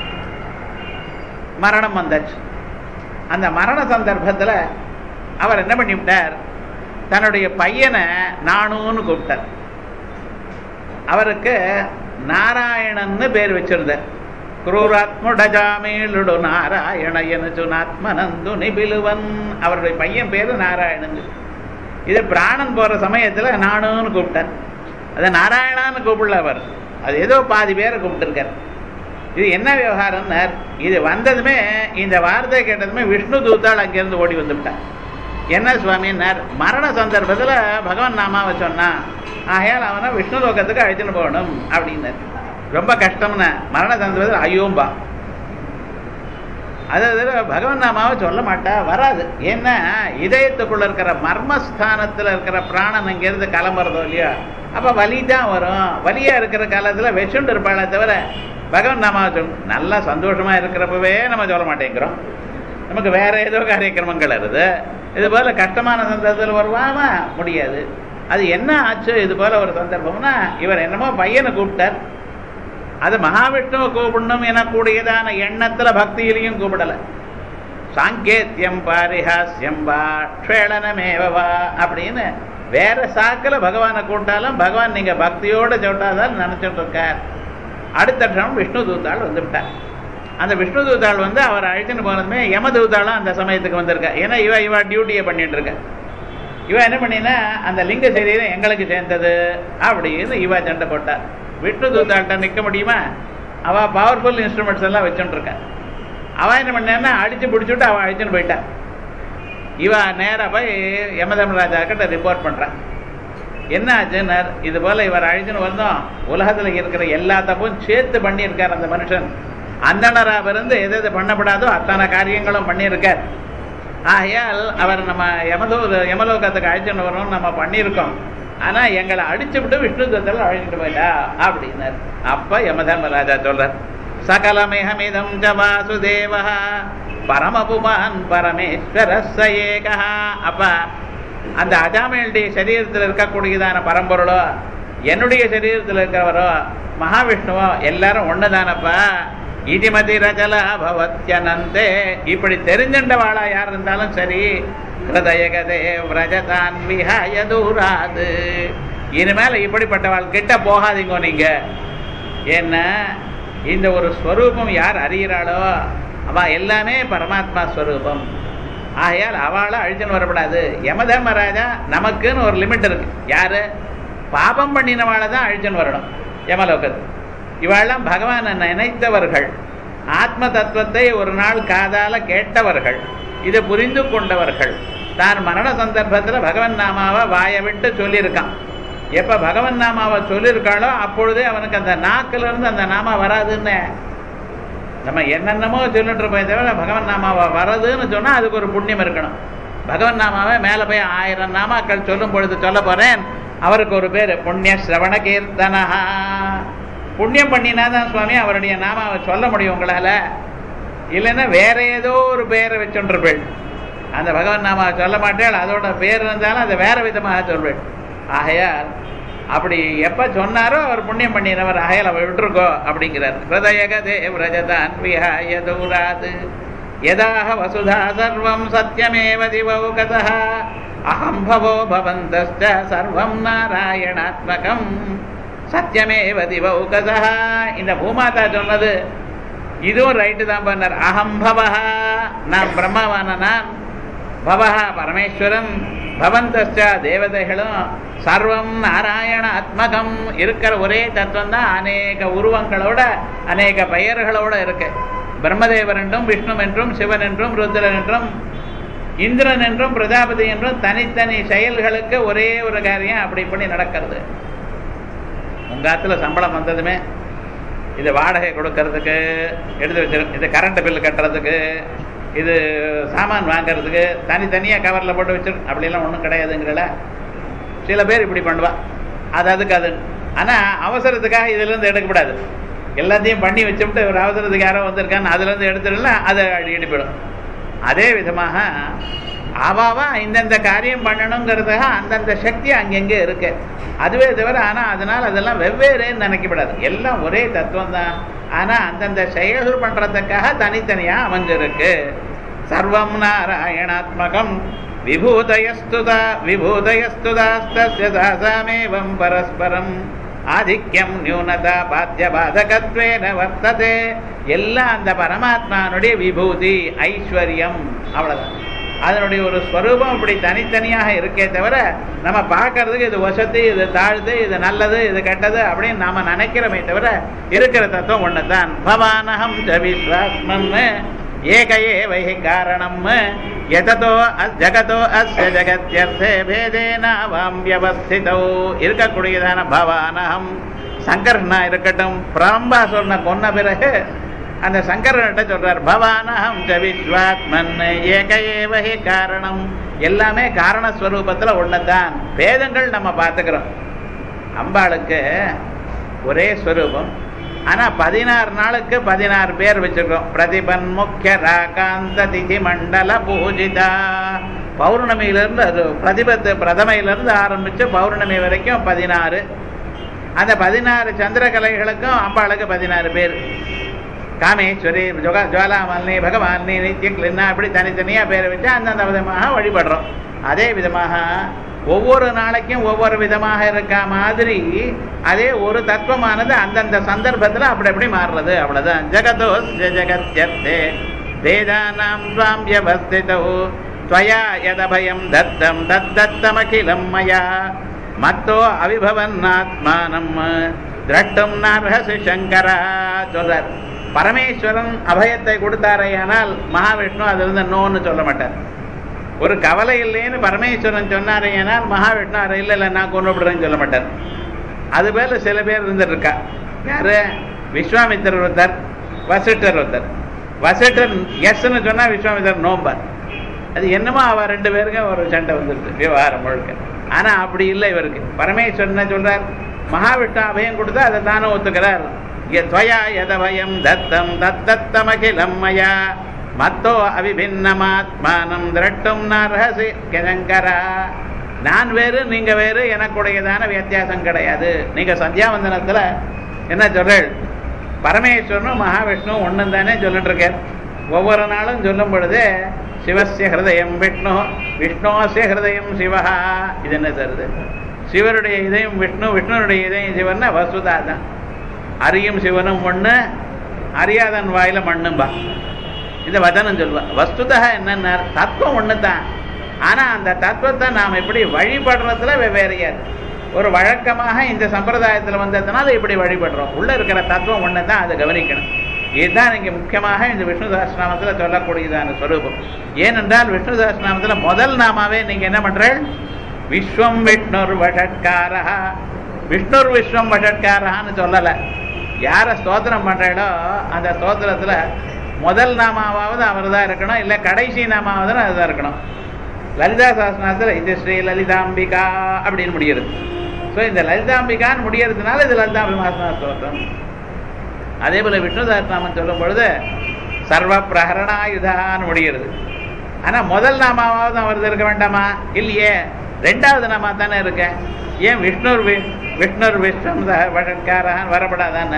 மரணம் வந்தாச்சு அந்த மரண சந்தர்ப்பத்தில் அவர் என்ன பண்ணிவிட்டார் தன்னுடைய பையனை நானுன்னு கூப்பிட்டார் அவருக்கு நாராயணன்னு பேர் வச்சிருந்தார் குரூராத்முடஜாமேலுடு நாராயணயனு சுனாத்மனந்து நிபிலுவன் அவருடைய பையன் பேரு நாராயணன் இது பிராணன் போற சமயத்துல நானுன்னு கூப்பிட்டார் அது நாராயணான்னு கூப்பிடல அவர் அது ஏதோ பாதி பேரை கூப்பிட்டுருக்கார் இது என்ன விவகாரம்னார் இது வந்ததுமே இந்த வார்த்தை கேட்டதுமே விஷ்ணு தூத்தாள் அங்கிருந்து ஓடி வந்துவிட்டார் என்ன சுவாமின்னார் மரண சந்தர்ப்பத்தில் பகவான் நாமாவை சொன்னான் ஆகையால் அவனை விஷ்ணு லோகத்துக்கு அழைச்சிட்டு போகணும் அப்படின்னார் ரொம்ப கஷ்டம்னு மரண சந்தர்ப்பத்தில் ஐயோம்பா அதாவது பகவான் நாமாவை சொல்ல மாட்டா வராது ஏன்னா இதயத்துக்குள்ள இருக்கிற மர்மஸ்தானத்தில் இருக்கிற பிராணன் அங்கேருந்து கிளம்புறதோ இல்லையா அப்போ வலி தான் வரும் வலியா இருக்கிற காலத்தில் வெச்சுண்டு இருப்பாளே தவிர பகவான் நாமாவை சொல் நல்லா சந்தோஷமா இருக்கிறப்பவே நம்ம சொல்ல மாட்டேங்கிறோம் நமக்கு வேற ஏதோ காரியக்கிரமங்கள் வருது இது போல கஷ்டமான சந்தர்ப்பத்தில் வருவாமா முடியாது அது என்ன ஆச்சு இது போல ஒரு சந்தர்ப்பம்னா இவர் என்னமோ பையனை கூப்பிட்டார் அது மகாவிஷ்ணுவை கூப்பிடணும் எனக்கூடியதான எண்ணத்துல பக்தியிலையும் கூப்பிடல சாங்கேத்தியம் பாரிஹாஸ்யம் வா க்ஷேளனமேவா அப்படின்னு வேற சாக்கில் பகவானை கூட்டாலும் பகவான் நீங்க பக்தியோட சொல்லிட்டாதான் நினைச்சிட்டு இருக்கார் அடுத்த க்ஷணம் விஷ்ணு தூத்தாள் வந்து விட்டார் அந்த விஷ்ணு தூத்தாள் வந்து அவர் அழைச்சின்னு போனதுமே யம தூத்தாளும் அந்த சமயத்துக்கு வந்திருக்கா ஏன்னா இவ இவ டியூட்டியை பண்ணிட்டு இருக்க இவ என்ன பண்ணினா அந்த லிங்க சரீரம் எங்களுக்கு சேர்ந்தது அப்படின்னு இவ சண்டை போட்டார் விஷ்ணு தூத்தாள்கிட்ட நிற்க முடியுமா அவ பவர்ஃபுல் இன்ஸ்ட்ருமெண்ட்ஸ் எல்லாம் வச்சுட்டு இருக்கா அவ என்ன பண்ணா அடிச்சு பிடிச்சுட்டு அவன் அழிச்சுன்னு போயிட்டான் இவ நேரா போய் யமதமராஜா கிட்ட ரிப்போர்ட் பண்றான் என்ன ஆச்சுன்னார் இது போல இவர் அழிச்சுன்னு வந்தோம் உலகத்துல இருக்கிற எல்லா தப்பும் சேர்த்து பண்ணியிருக்கார் அந்த மனுஷன் அந்தனரா இருந்து எது எது பண்ணப்படாதோ அத்தனை காரியங்களும் பண்ணியிருக்கார் ஆகையால் அவர் நம்ம யமதோ யமலோகத்துக்கு அழைச்சுன்னு வரணும் நம்ம பண்ணியிருக்கோம் ஆனா எங்களை அடிச்சு விட்டு விஷ்ணு தத்தில் அழைச்சிட்டு போயிட்டா அப்படின்னார் அப்ப யமதர்மராஜா சொல்றார் சகலமேகமிதம் ஜ வாசுதேவ பரமபுமான் பரமேஸ்வர ஏகா அப்ப அந்த அஜாமேளுடைய சரீரத்தில் இருக்கக்கூடியதான பரம்பொருளோ என்னுடைய சரீரத்தில் இருக்கிறவரோ மகாவிஷ்ணுவோ எல்லாரும் ஒண்ணுதானப்பா இதிமதி ரஜல பவத்யனந்தே இப்படி தெரிஞ்சின்றவாளா யார் இருந்தாலும் சரி ஹிருதயகதே விரஜதான் விஹாய தூராது இனிமேல இப்படிப்பட்டவாள் கிட்ட போகாதீங்க நீங்க ஏன்னா இந்த ஒரு ஸ்வரூபம் யார் அறிகிறாளோ அவ எல்லாமே பரமாத்மா ஸ்வரூபம் ஆகையால் அவளை அழிச்சுன்னு வரப்படாது யமதர்மராஜா நமக்குன்னு ஒரு லிமிட் இருக்கு யாரு பாபம் பண்ணினவாளை தான் அழிச்சுன்னு வரணும் யமலோகத்து இவாளெல்லாம் பகவானை நினைத்தவர்கள் ஆத்ம தத்துவத்தை ஒரு நாள் காதால கேட்டவர்கள் இதை புரிந்து கொண்டவர்கள் தான் மரண சந்தர்ப்பத்தில் பகவன் நாமாவை வாயை விட்டு சொல்லியிருக்கான் எப்ப பகவன் நாமாவை சொல்லியிருக்காளோ அப்பொழுதே அவனுக்கு அந்த நாக்குல இருந்து அந்த நாமா வராதுன்னு நம்ம என்னென்னமோ சொல்லிட்டு இருப்போம் தவிர பகவன் நாமாவை வரதுன்னு சொன்னா அதுக்கு ஒரு புண்ணியம் இருக்கணும் பகவன் நாமாவை மேல போய் ஆயிரம் நாமாக்கள் சொல்லும் பொழுது சொல்ல போறேன் அவருக்கு ஒரு பேர் புண்ணிய சிரவண கீர்த்தனஹா புண்ணியம் பண்ணினா தான் சுவாமி அவருடைய நாமாவை சொல்ல முடியும் உங்களால இல்லைன்னா வேற ஏதோ ஒரு பேரை வச்சுருப்பேள் அந்த பகவான் நாமாவை சொல்ல மாட்டேள் அதோட பேர் இருந்தாலும் அதை வேற விதமாக சொல்வேள் ஆகையால் அப்படி எப்ப சொன்னாரோ அவர் புண்ணியம் பண்ணினவர் ஆகையால் அவர் விட்டுருக்கோ அப்படிங்கிறார் ஹிருதயகதே விரஜதான் விஹாய தூராது யதாக வசுதா சர்வம் சத்யமேவ திவௌகதா அகம் பவோ பவந்தஸ்ச சர்வம் நாராயணாத்மகம் சத்தியமேவ திவௌகதா இந்த பூமாதா சொன்னது இதுவும் ரைட்டு தான் பண்ணார் அகம் பவஹா நான் பிரம்மவான நான் பவஹா பரமேஸ்வரன் பவந்தஸ்ச தேவதைகளும் சர்வம் நாராயண ஆத்மகம் இருக்கிற ஒரே தத்துவம் தான் அநேக உருவங்களோட அநேக பெயர்களோட இருக்கு பிரம்மதேவர் என்றும் விஷ்ணு என்றும் சிவன் என்றும் ருத்ரன் என்றும் இந்திரன் என்றும் பிரஜாபதி என்றும் தனித்தனி செயல்களுக்கு ஒரே ஒரு காரியம் அப்படி இப்படி நடக்கிறது உங்க ஆத்துல சம்பளம் வந்ததுமே இது வாடகை கொடுக்கறதுக்கு எடுத்து வச்சிரு இது கரண்ட் பில் கட்டுறதுக்கு இது சாமான் வாங்குறதுக்கு தனித்தனியாக கவரில் போட்டு வச்சிரு அப்படிலாம் ஒன்றும் கிடையாதுங்கிறல சில பேர் இப்படி பண்ணுவா அது அதுக்கு அது ஆனா அவசரத்துக்காக இதுல இருந்து எடுக்கப்படாது எல்லாத்தையும் பண்ணி வச்சுட்டு ஒரு அவசரத்துக்கு யாரோ வந்திருக்கான்னு அதுல இருந்து எடுத்துடலாம் அதை இடிப்பிடும் அதே விதமாக அவாவா இந்தந்த காரியம் பண்ணணுங்கிறதுக்காக அந்தந்த சக்தி அங்கங்கே இருக்கு அதுவே தவிர ஆனா அதனால அதெல்லாம் வெவ்வேறேன்னு நினைக்கப்படாது எல்லாம் ஒரே தத்துவம் தான் ஆனா அந்தந்த செயல்கள் பண்றதுக்காக தனித்தனியா அமைஞ்சிருக்கு சர்வம் நாராயணாத்மகம் விபூதயஸ்துதா விபூதயஸ்துதாஸ்தஸ்ய தாசாமேவம் பரஸ்பரம் ஆதிக்கம் நியூனதா பாத்திய பாதகத்வேன வர்த்ததே எல்லாம் அந்த பரமாத்மானுடைய விபூதி ஐஸ்வர்யம் அவ்வளவுதான் அதனுடைய ஒரு ஸ்வரூபம் இப்படி தனித்தனியாக இருக்கே தவிர நம்ம பார்க்கறதுக்கு இது வசதி இது தாழ்த்து இது நல்லது இது கெட்டது அப்படின்னு நாம நினைக்கிறோமே தவிர இருக்கிற தத்துவம் ஒண்ணுதான் பவானகம் ஜ விஸ்வாத்மன் ஏக ஏவை காரணம் எததோ ஜகதோ அஸ்ய ஜகத்யர்த்தே பேதேனாவாம் வியவஸ்திதோ இருக்கக்கூடியதான பவானகம் சங்கரனா இருக்கட்டும் பிரம்பாசுரனை கொன்ன பிறகு அந்த சங்கரன்கிட்ட சொல்றார் பவானகம் ஜ விஸ்வாத்மன் ஏக ஏவஹி காரணம் எல்லாமே காரணஸ்வரூபத்துல ஒண்ணுதான் பேதங்கள் நம்ம பார்த்துக்கிறோம் அம்பாளுக்கு ஒரே ஸ்வரூபம் ஆனா பதினாறு நாளுக்கு பதினாறு பேர் வச்சிருக்கோம் பிரதிபன் முக்கிய ராகாந்த திதி மண்டல பூஜிதா பௌர்ணமியிலிருந்து அது பிரதிபத்து பிரதமையிலிருந்து ஆரம்பிச்சு பௌர்ணமி வரைக்கும் பதினாறு அந்த பதினாறு சந்திரகலைகளுக்கும் அம்பாளுக்கு பதினாறு பேர் காமேஸ்வரி ஜோகா ஜுவாலாமல்னி பகவானி நித்தியக்லின்னா அப்படி தனித்தனியாக பேரை வச்சு அந்தந்த விதமாக வழிபடுறோம் அதே விதமாக ஒவ்வொரு நாளைக்கும் ஒவ்வொரு விதமாக இருக்க மாதிரி அதே ஒரு தத்துவமானது அந்தந்த சந்தர்ப்பத்தில் அப்படி அப்படி மாறுறது அவ்வளவுதான் ஜெகதோ ஜெகத்யர்த்தே வேதானாம் துவாம் வியவஸ்திதோ त्वया यदभयं दत्तं तद्दत्तमखिलं मया மத்தோ அவிபவன்னாத்மானம் திரட்டும் நார்ஹசி சங்கரா சொல்றார் பரமேஸ்வரன் அபயத்தை கொடுத்தாரையானால் மகாவிஷ்ணு அதிலிருந்து நோன்னு சொல்ல மாட்டார் ஒரு கவலை இல்லைன்னு பரமேஸ்வரன் சொன்னாரையானால் மகாவிஷ்ணு அதை இல்லை இல்லை நான் கொண்டு விடுறேன்னு சொல்ல மாட்டார் அது பேர்ல சில பேர் இருந்துட்டு இருக்கா யாரு விஸ்வாமித்திரர் ஒருத்தர் வசிட்டர் ஒருத்தர் வசிட்டர் எஸ்ன்னு சொன்னா விஸ்வாமித்திரர் நோம்பார் அது என்னமோ அவ ரெண்டு பேருக்கும் ஒரு சண்டை வந்துருது விவகாரம் முழுக்க ஆனா அப்படி இல்லை இவருக்கு பரமேஸ்வரன் என்ன சொல்றார் மகாவிஷ்ணு அபயம் கொடுத்தா அதை தானே ஒத்துக்கிறார் துவயா எதபயம் தத்தம் தத்தத்தமகிலம் மயா மத்தோ அவிபின்னமாத்மானம் திரட்டும் நரசி கிழங்கரா நான் வேறு நீங்க வேறு எனக்குடையதான வித்தியாசம் கிடையாது நீங்க சந்தியாவந்தனத்துல என்ன சொல்றேன் பரமேஸ்வரனும் மகாவிஷ்ணு ஒண்ணும் தானே சொல்லிட்டு இருக்கார் ஒவ்வொரு நாளும் சொல்லும் பொழுது சிவசிய ஹிருதயம் விஷ்ணு விஷ்ணோசிய ஹிருதயம் சிவஹா இது என்ன தருது சிவருடைய இதயம் விஷ்ணு விஷ்ணுனுடைய இதயம் சிவன்னா வசுதா தான் அறியும் சிவனும் ஒண்ணு அறியாதன் வாயில மண்ணும்பா இந்த வதனம் சொல்லுவா வஸ்துதா என்னன்னா தத்துவம் ஒண்ணு தான் ஆனா அந்த தத்துவத்தை நாம் எப்படி வழிபடுறதுல வெவ்வேறையா இருக்கு ஒரு வழக்கமாக இந்த சம்பிரதாயத்துல வந்ததுனால இப்படி வழிபடுறோம் உள்ள இருக்கிற தத்துவம் ஒண்ணு தான் அதை கவனிக்கணும் இதுதான் இங்க முக்கியமாக இந்த விஷ்ணு சஹஸ்ரநாமத்துல சொல்லக்கூடியதான ஸ்வரூபம் ஏனென்றால் விஷ்ணு சஹஸ்ரநாமத்துல முதல் நாமாவே நீங்க என்ன பண்றேன் விஸ்வம் விஷ்ணுர் வஷட்காரா விஷ்ணுர் விஸ்வம் வஷட்காரஹான்னு சொல்லல யார ஸ்தோத்திரம் பண்றீங்களோ அந்த ஸ்தோத்திரத்துல முதல் நாமாவது அவர் தான் இருக்கணும் இல்ல கடைசி நாமாவது அதுதான் இருக்கணும் லலிதா சாஸ்திரத்துல இது ஸ்ரீ லலிதாம்பிகா அப்படின்னு முடியுது ஸோ இந்த லலிதாம்பிகான்னு முடியறதுனால இது லலிதாம்பிகா ஸ்தோத்திரம் அதே போல விஷ்ணு சஹஸ்ரநாமம் சொல்லும் பொழுது சர்வ பிரகரணாயுதான்னு முடிகிறது ஆனா முதல் நாமாவது அவரது இருக்க வேண்டாமா இல்லையே ரெண்டாவது நாமா தானே இருக்க ஏன் விஷ்ணுர் வி- விஷ்ணுர் விஷ்ணம் வழக்காரன் வரப்படாதான்னு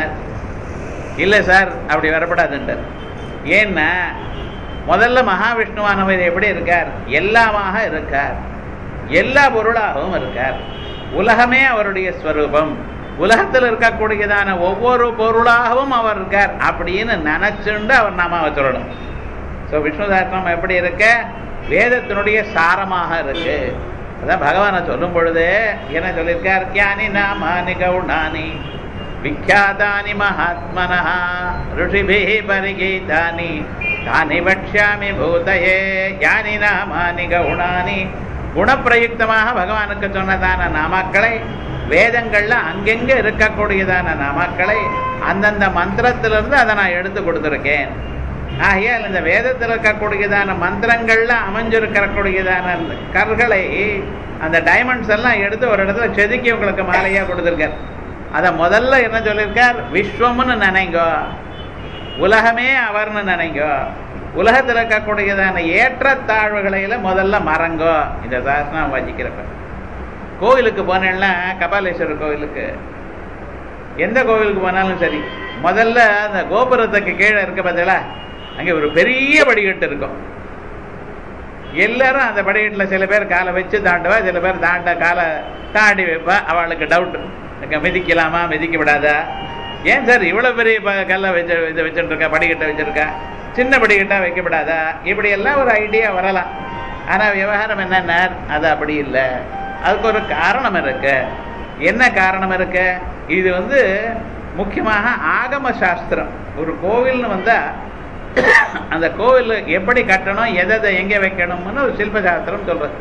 இல்லை சார் அப்படி வரப்படாதுன்றார் ஏன்னா முதல்ல மகாவிஷ்ணுவானவர் எப்படி இருக்கார் எல்லாமாக இருக்கார் எல்லா பொருளாகவும் இருக்கார் உலகமே அவருடைய ஸ்வரூபம் உலகத்தில் இருக்கக்கூடியதான ஒவ்வொரு பொருளாகவும் அவர் இருக்கார் அப்படின்னு நினைச்சுண்டு அவர் நாமாவை சொல்லணும் ஸோ விஷ்ணு சஹஸ்ரம் எப்படி இருக்க வேதத்தினுடைய சாரமாக இருக்கு அதான் பகவானை சொல்லும் பொழுது என்ன சொல்லியிருக்கார் ஞானி நாமானி கவுனானி விக்யாதானி மகாத்மனா ருஷிபிः பரிகீதானி தானி வக்ஷாமி பூதயே யானி நாமானி கவுனானி குணப்பிரயுக்தமாக பகவானுக்கு சொன்னதான நாமாக்களை வேதங்கள்ல அங்கெங்க இருக்கக்கூடியதான நாமாக்களை அந்தந்த மந்திரத்திலிருந்து அதை நான் எடுத்து கொடுத்துருக்கேன் ஆகையால் இந்த வேதத்தில் இருக்கக்கூடியதான மந்திரங்கள்ல அமைஞ்சிருக்கக்கூடியதான அந்த கற்களை அந்த டைமண்ட்ஸ் எல்லாம் எடுத்து ஒரு இடத்துல செதுக்கி உங்களுக்கு மாலையா கொடுத்துருக்கார் அத முதல்ல என்ன சொல்லியிருக்கார் விஸ்வம்னு நினைங்கோ உலகமே அவர்னு நினைங்கோ உலகத்தில் இருக்கக்கூடியதான ஏற்றத்தாழ்வுகளையில முதல்ல மறங்கோ இந்த சாசனம் வச்சிக்கிறப்ப கோவிலுக்கு போனேன்னா கபாலீஸ்வரர் கோவிலுக்கு எந்த கோவிலுக்கு போனாலும் சரி முதல்ல அந்த கோபுரத்துக்கு கீழே இருக்க பார்த்தீங்களா அங்கே ஒரு பெரிய படிக்கட்டு இருக்கும் எல்லாரும் அந்த படிக்கட்டில் சில பேர் காலை வச்சு தாண்டுவா சில பேர் தாண்ட காலை தாண்டி வைப்பா அவளுக்கு டவுட் மிதிக்கலாமா மிதிக்க விடாதா ஏன் சார் இவ்வளோ பெரிய ப- கல்லை வச்சு இதை வச்சுட்டு இருக்கா படிக்கட்டை வச்சிருக்கா சின்ன படிக்கட்டா வைக்கப்படாதா இப்படி எல்லாம் ஒரு ஐடியா வரலாம் ஆனால் விவகாரம் என்னன்னா அது அப்படி இல்லை அதுக்கு ஒரு காரணம் இருக்கு என்ன காரணம் இருக்கு இது வந்து முக்கியமாக ஆகம சாஸ்திரம் ஒரு கோவில்னு வந்தா அந்த கோவில் எப்படி கட்டணும் எதை எதை எங்கே வைக்கணும்னு ஒரு சில்ப சாஸ்திரம் சொல்றது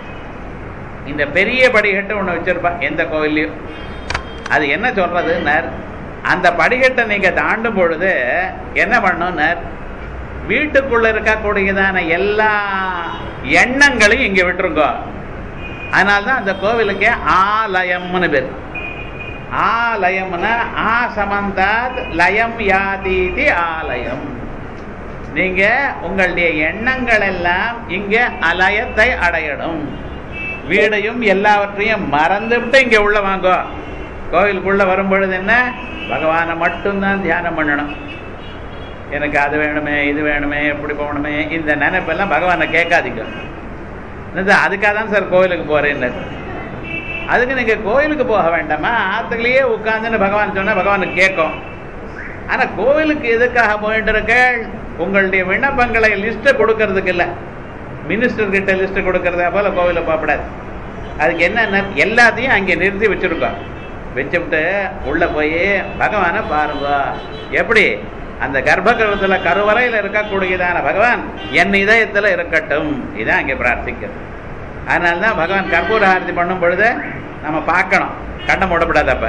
இந்த பெரிய படிக்கட்டு ஒன்று வச்சிருப்பா எந்த கோவில்லையும் அது என்ன சொல்றதுன்னார் அந்த படிக்கட்டை நீங்க தாண்டும் பொழுது என்ன பண்ணணும்னார் வீட்டுக்குள்ள இருக்கக்கூடியதான எல்லா எண்ணங்களையும் இங்க விட்டுருங்க அதனால்தான் அந்த கோவிலுக்கே ஆலயம்னு பேர் ஆலயம்னா ஆ சமந்தாத் லயம் யாதீதி ஆலயம் நீங்க உங்களுடைய எண்ணங்கள் எல்லாம் இங்க அலயத்தை அடையணும் வீடையும் எல்லாவற்றையும் மறந்துவிட்டு இங்க உள்ள வாங்கோ கோவிலுக்குள்ள வரும்பொழுது என்ன பகவானை மட்டும்தான் தியானம் பண்ணணும் எனக்கு அது வேணுமே இது வேணுமே இப்படி போகணுமே இந்த நினைப்பெல்லாம் பகவானை கேட்காதீங்க என்னது அதுக்காக தான் சார் கோவிலுக்கு போறேன்னு அதுக்கு நீங்க கோயிலுக்கு போக வேண்டாமா ஆத்துக்குள்ளேயே உட்கார்ந்துன்னு பகவான் சொன்னா பகவானுக்கு கேட்கும் ஆனா கோவிலுக்கு எதுக்காக போயிட்டு இருக்க உங்களுடைய விண்ணப்பங்களை லிஸ்ட்டை கொடுக்கறதுக்கு இல்லை மினிஸ்டர் கிட்ட லிஸ்ட் கொடுக்கறதா போல கோவிலை போகக்கூடாது அதுக்கு என்னென்ன எல்லாத்தையும் அங்கே நிறுத்தி வச்சிருக்கோம் வச்சுவிட்டு உள்ள போய் பகவானை பாருங்க எப்படி அந்த கர்ப்பகிரகத்துல கருவறையில் இருக்கக்கூடியதான பகவான் என் இதயத்துல இருக்கட்டும் இதான் அங்கே பிரார்த்திக்கிறது அதனால தான் பகவான் கற்பூர ஆரத்தி பண்ணும் பொழுது நம்ம பார்க்கணும் கண்ணை மூடப்படாது அப்ப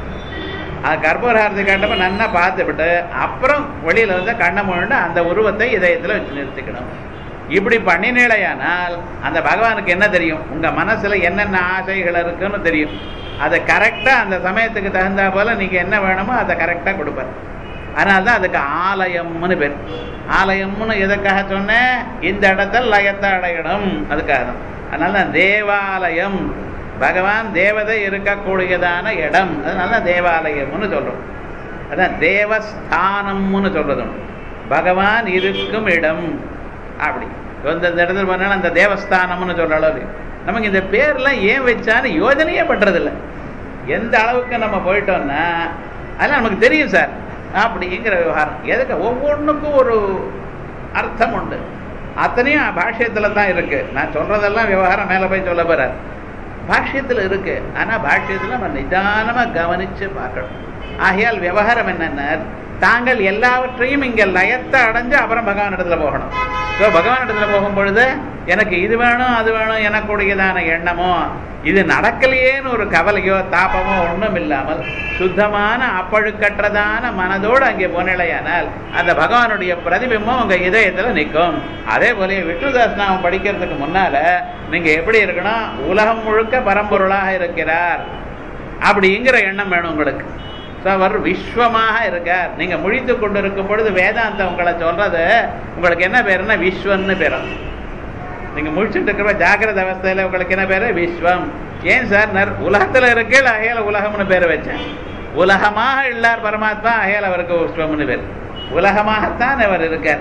அது கற்பூர ஆரத்தி கண்டப்ப நன்னா பார்த்துவிட்டு அப்புறம் வெளியில வந்து கண்ணை மூடிட்டு அந்த உருவத்தை இதயத்துல வச்சு நிறுத்திக்கணும் இப்படி பண்ணினேலையானால் அந்த பகவானுக்கு என்ன தெரியும் உங்க மனசுல என்னென்ன ஆசைகள் இருக்குன்னு தெரியும் அதை கரெக்டா அந்த சமயத்துக்கு தகுந்தா போல நீங்க என்ன வேணுமோ அதை கரெக்டா கொடுப்பார் அதனால தான் அதுக்கு ஆலயம்னு பேர் ஆலயம்னு எதுக்காக சொன்னேன் இந்த இடத்துல லயத்தை அடையணும் அதுக்காக தான் அதனால தான் தேவாலயம் பகவான் தேவதை இருக்கக்கூடியதான இடம் அதனால தான் தேவாலயம்னு சொல்றோம் அதான் தேவஸ்தானம்னு சொல்றது உண்டு. பகவான் இருக்கும் இடம் அப்படி இந்த இந்த இடத்துல பண்ணாலும் அந்த தேவஸ்தானம்னு சொல்ற அளவு நமக்கு இந்த பேர்லாம் ஏன் வச்சான்னு யோஜனையே பண்றதில்ல எந்த அளவுக்கு நம்ம போயிட்டோம்னா அதெல்லாம் நமக்கு தெரியும் சார் அப்படிங்கிற விவகாரம் எதுக்கு ஒவ்வொன்றுக்கும் ஒரு அர்த்தம் உண்டு அத்தனையும் பாஷ்யத்துல தான் இருக்கு நான் சொல்றதெல்லாம் விவகாரம் மேல போய் சொல்ல போறார் பாஷ்யத்துல இருக்கு ஆனா பாஷ்யத்துல நம்ம நிதானமா கவனிச்சு பார்க்கணும் ஆகையால் விவகாரம் என்னன்னா தாங்கள் எல்லாவற்றையும் இங்க லயத்தை அடைஞ்சு அப்புறம் பகவான் இடத்துல போகணும் ஸோ பகவான் இடத்துல போகும் பொழுது எனக்கு இது வேணும் அது வேணும் எனக்குடையதான எண்ணமோ இது நடக்கலையேன்னு ஒரு கவலையோ தாபமோ ஒன்றும் இல்லாமல் சுத்தமான அப்பழுக்கற்றதான மனதோடு அங்கே போனிலையானால் அந்த பகவானுடைய பிரதிபிம்பம் உங்க இதயத்துல நிற்கும் அதே போல விஷ்ணுதாஸ் நாமம் படிக்கிறதுக்கு முன்னால நீங்க எப்படி இருக்கணும் உலகம் முழுக்க பரம்பொருளாக இருக்கிறார் அப்படிங்கிற எண்ணம் வேணும் உங்களுக்கு ஸோ அவர் விஸ்வமாக இருக்கார் நீங்க முழித்து கொண்டு இருக்கும் பொழுது வேதாந்தம் உங்களை சொல்றது உங்களுக்கு என்ன பேருன்னா விஸ்வன்னு பேரும் நீங்க முழிச்சுட்டு இருக்கிற ஜாகிரத அவஸ்தையில உங்களுக்கு என்ன பேரு விஸ்வம் ஏன் சார் நர் உலகத்துல இருக்கேள் அகையில உலகம்னு பேர் வச்சேன் உலகமாக இல்லார் பரமாத்மா அகையில அவருக்கு விஸ்வம்னு பேர் உலகமாகத்தான் அவர் இருக்கார்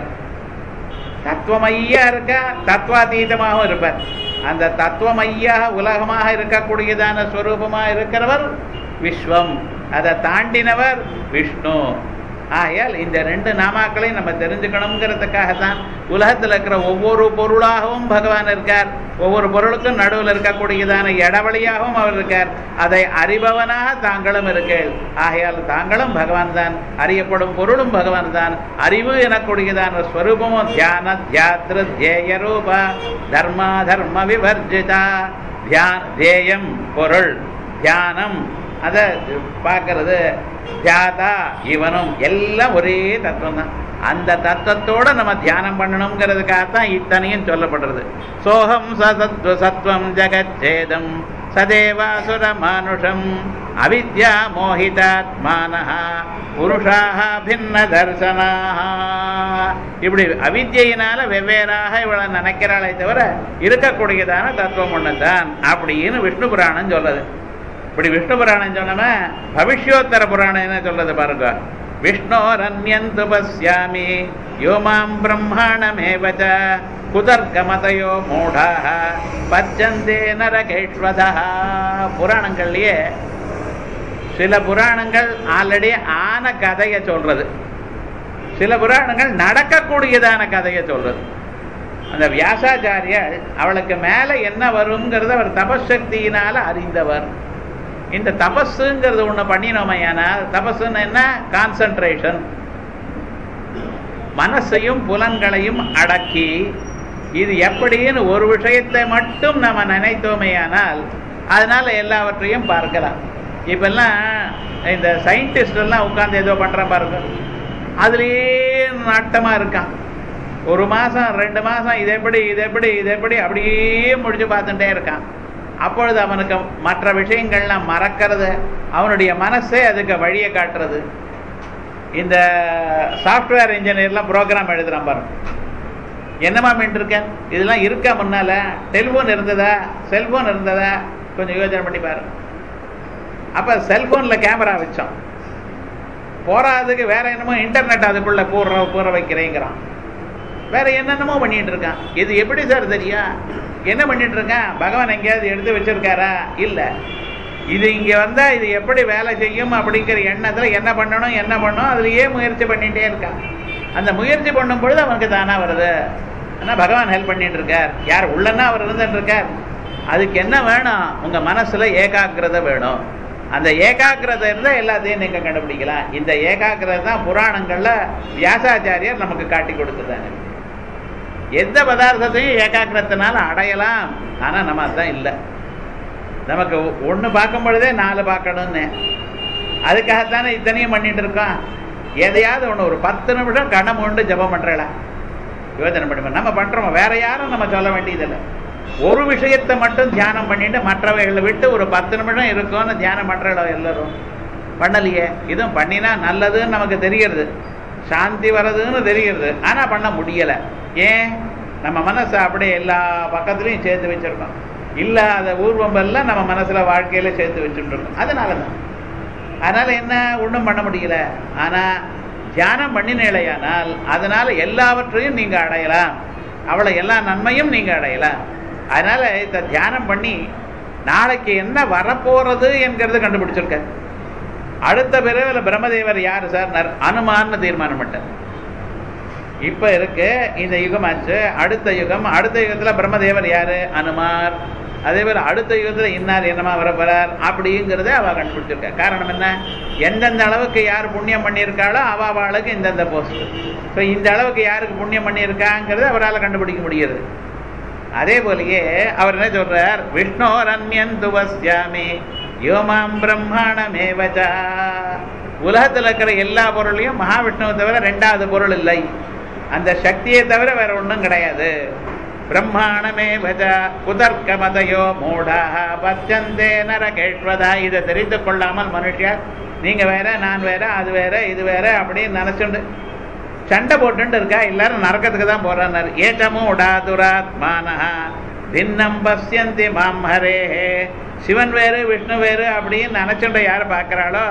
தத்துவமையா இருக்கா தத்துவாதீதமாகவும் இருப்பார் அந்த தத்துவமையாக உலகமாக இருக்கக்கூடியதான ஸ்வரூபமாக இருக்கிறவர் விஸ்வம் அதை தாண்டினவர் விஷ்ணு ஆகையால் இந்த ரெண்டு நாமாக்களையும் நம்ம தெரிஞ்சுக்கணுங்கிறதுக்காக தான் உலகத்தில் இருக்கிற ஒவ்வொரு பொருளாகவும் பகவான் இருக்கார் ஒவ்வொரு பொருளுக்கும் நடுவில் இருக்கக்கூடியதான இடவழியாகவும் அவர் இருக்கார் அதை அறிபவனாக தாங்களும் இருக்கேள் ஆகையால் தாங்களும் பகவான் தான் அறியப்படும் பொருளும் பகவான் தான் அறிவு எனக்கூடியதான ஸ்வரூபமும் தியான தியாத்ரு தேய ரூபா தர்மா தர்ம விவர்ஜிதா தியா தேயம் பொருள் தியானம் அதை பார்க்கறது தியாதா இவனும் எல்லாம் ஒரே தத்துவம் தான் அந்த தத்துவத்தோட நம்ம தியானம் பண்ணணுங்கிறதுக்காகத்தான் இத்தனையும் சொல்லப்படுறது சோகம் சசத்வ சத்வம் ஜகச்சேதம் சதேவாசுர மானுஷம் அவித்யா மோகிதாத்மான புருஷாக பின்ன தர்சனாக இப்படி அவித்யினால வெவ்வேறாக இவளை நினைக்கிறாளே தவிர இருக்கக்கூடியதான தத்துவம் ஒண்ணுதான் அப்படின்னு விஷ்ணு புராணம் சொல்லுது இப்படி விஷ்ணு புராணம் சொன்னோமே பவிஷ்யோத்தர புராணம் என்ன சொல்றது பாருங்க விஷ்ணோரன்யந்து பசியாமி யோமாம் பிரம்மாணமேவ ச குதர்க்கமதையோ மூடாக பச்சந்தே நரகேஷ்வதா புராணங்கள்லயே சில புராணங்கள் ஆல்ரெடி ஆன கதையை சொல்றது சில புராணங்கள் நடக்கக்கூடியதான கதையை சொல்றது அந்த வியாசாச்சாரியர் அவளுக்கு மேல என்ன வருங்கிறத அவர் தபசக்தியினால அறிந்தவர் இந்த தபஸுங்கிறது ஒண்ணு பண்ணினோமையானால் தபஸுன்னு என்ன கான்சன்ட்ரேஷன் மனசையும் புலன்களையும் அடக்கி இது எப்படின்னு ஒரு விஷயத்தை மட்டும் நம்ம நினைத்தோமேயானால் அதனால எல்லாவற்றையும் பார்க்கலாம் இப்பெல்லாம் இந்த சயின்டிஸ்ட் எல்லாம் உட்கார்ந்து ஏதோ பண்ற பாருங்க அதுலயே நாட்டமா இருக்கான் ஒரு மாசம் ரெண்டு மாசம் இது எப்படி இது எப்படி இது எப்படி அப்படியே முடிச்சு பார்த்துட்டே இருக்கான் அப்பொழுது அவனுக்கு மற்ற விஷயங்கள்லாம் மறக்கிறது அவனுடைய மனசே அதுக்கு வழியை காட்டுறது இந்த சாஃப்ட்வேர் இன்ஜினியர்லாம் ப்ரோக்ராம் எழுதுறான் பாருங்க என்னமா இருக்கேன் இதெல்லாம் இருக்கா முன்னால டெலிஃபோன் இருந்ததா செல்போன் இருந்ததா கொஞ்சம் யோசனை பண்ணி பாருங்க அப்ப செல்போன்ல கேமரா வச்சோம் போறாதுக்கு வேற என்னமோ இன்டர்நெட் அதுக்குள்ள பூர்ற பூர வைக்கிறேங்கிறான் வேற என்னென்னமோ பண்ணிட்டு இருக்கான் இது எப்படி சார் தெரியும் என்ன பண்ணிட்டு இருக்கான் பகவான் எங்கேயாவது எடுத்து வச்சிருக்காரா இல்ல இது இங்க வந்தா இது எப்படி வேலை செய்யும் அப்படிங்கிற எண்ணத்துல என்ன பண்ணணும் என்ன பண்ணணும் அதுலயே முயற்சி பண்ணிட்டே இருக்கான் அந்த முயற்சி பண்ணும் பொழுது அவனுக்கு தானா வருது ஆனா பகவான் ஹெல்ப் பண்ணிட்டு இருக்கார் யார் உள்ளன்னா அவர் இருந்துட்டு இருக்கார் அதுக்கு என்ன வேணும் உங்க மனசுல ஏகாகிரதை வேணும் அந்த ஏகாகிரதை இருந்தா எல்லாத்தையும் நீங்க கண்டுபிடிக்கலாம் இந்த ஏகாகிரதை தான் புராணங்கள்ல வியாசாச்சாரியர் நமக்கு காட்டி கொடுத்ததாங்க எந்த பதார்த்தத்தையும் ஏகாகிரத்தினால அடையலாம் ஆனா நம்ம அதுதான் இல்லை நமக்கு ஒண்ணு பார்க்கும் பொழுதே நாலு பார்க்கணும்னு அதுக்காகத்தானே இத்தனையும் பண்ணிட்டு இருக்கோம் எதையாவது ஒண்ணு ஒரு பத்து நிமிஷம் கண்ணை மூண்டு ஜபம் பண்றல யோசனை பண்ணி நம்ம பண்றோம் வேற யாரும் நம்ம சொல்ல வேண்டியதில்லை ஒரு விஷயத்தை மட்டும் தியானம் பண்ணிட்டு மற்றவைகளை விட்டு ஒரு பத்து நிமிஷம் இருக்கும்னு தியானம் பண்றோம் எல்லாரும் பண்ணலையே இதுவும் பண்ணினா நல்லதுன்னு நமக்கு தெரிகிறது சாந்தி வர்றதுன்னு தெரிகிறது ஆனா பண்ண முடியல ஏன் நம்ம மனசை அப்படியே எல்லா பக்கத்துலையும் சேர்த்து வச்சிருக்கோம் இல்லாத ஊர்வம்பெல்லாம் நம்ம மனசுல வாழ்க்கையில சேர்த்து வச்சுட்டு இருக்கோம் அதனாலதான் அதனால என்ன ஒண்ணும் பண்ண முடியல ஆனா தியானம் பண்ணினேலையானால் அதனால எல்லாவற்றையும் நீங்க அடையலாம் அவளை எல்லா நன்மையும் நீங்க அடையலாம் அதனால இந்த தியானம் பண்ணி நாளைக்கு என்ன வரப்போறது என்கிறது கண்டுபிடிச்சிருக்க அடுத்த பிறவில் பிரம்மதேவர் யாரு சார் அனுமான்னு தீர்மானம் பண்ணிட்டார் இப்ப இருக்கு இந்த யுகம் ஆச்சு அடுத்த யுகம் அடுத்த யுகத்துல பிரம்மதேவர் யாரு அனுமார் அதே போல அடுத்த யுகத்துல இன்னார் என்னமா வரப்போறார் அப்படிங்கிறத அவ கண்டுபிடிச்சிருக்க காரணம் என்ன எந்தெந்த அளவுக்கு யார் புண்ணியம் பண்ணியிருக்காளோ அவ அவளுக்கு இந்தந்த போஸ்ட் ஸோ இந்த அளவுக்கு யாருக்கு புண்ணியம் பண்ணியிருக்காங்கிறத அவரால் கண்டுபிடிக்க முடியுது அதே போலயே அவர் என்ன சொல்றார் விஷ்ணோரன்யந்து வசியாமி யோமாம் பிரம்மாணமேவச்சா உலகத்தில் இருக்கிற எல்லா பொருளையும் மகாவிஷ்ணுவை தவிர ரெண்டாவது பொருள் இல்லை அந்த சக்தியை தவிர வேற ஒன்றும் கிடையாது பிரம்மாணமே பஜ குதர்க்க மதையோ மூடாக பச்சந்தே நரகேஷ்வதா இதை தெரிந்து கொள்ளாமல் மனுஷர் நீங்க வேற நான் வேற அது வேற இது வேற அப்படின்னு நினைச்சுண்டு சண்டை போட்டுட்டு இருக்கா எல்லாரும் நரக்கத்துக்கு தான் போறாரு ஏச்சமும் உடாதுராத்மானஹா பின்னம் பசியந்தி மாம் ஹரேஹே சிவன் வேறு விஷ்ணு வேறு அப்படின்னு நினைச்சுண்ட யார் பார்க்கிறாளோ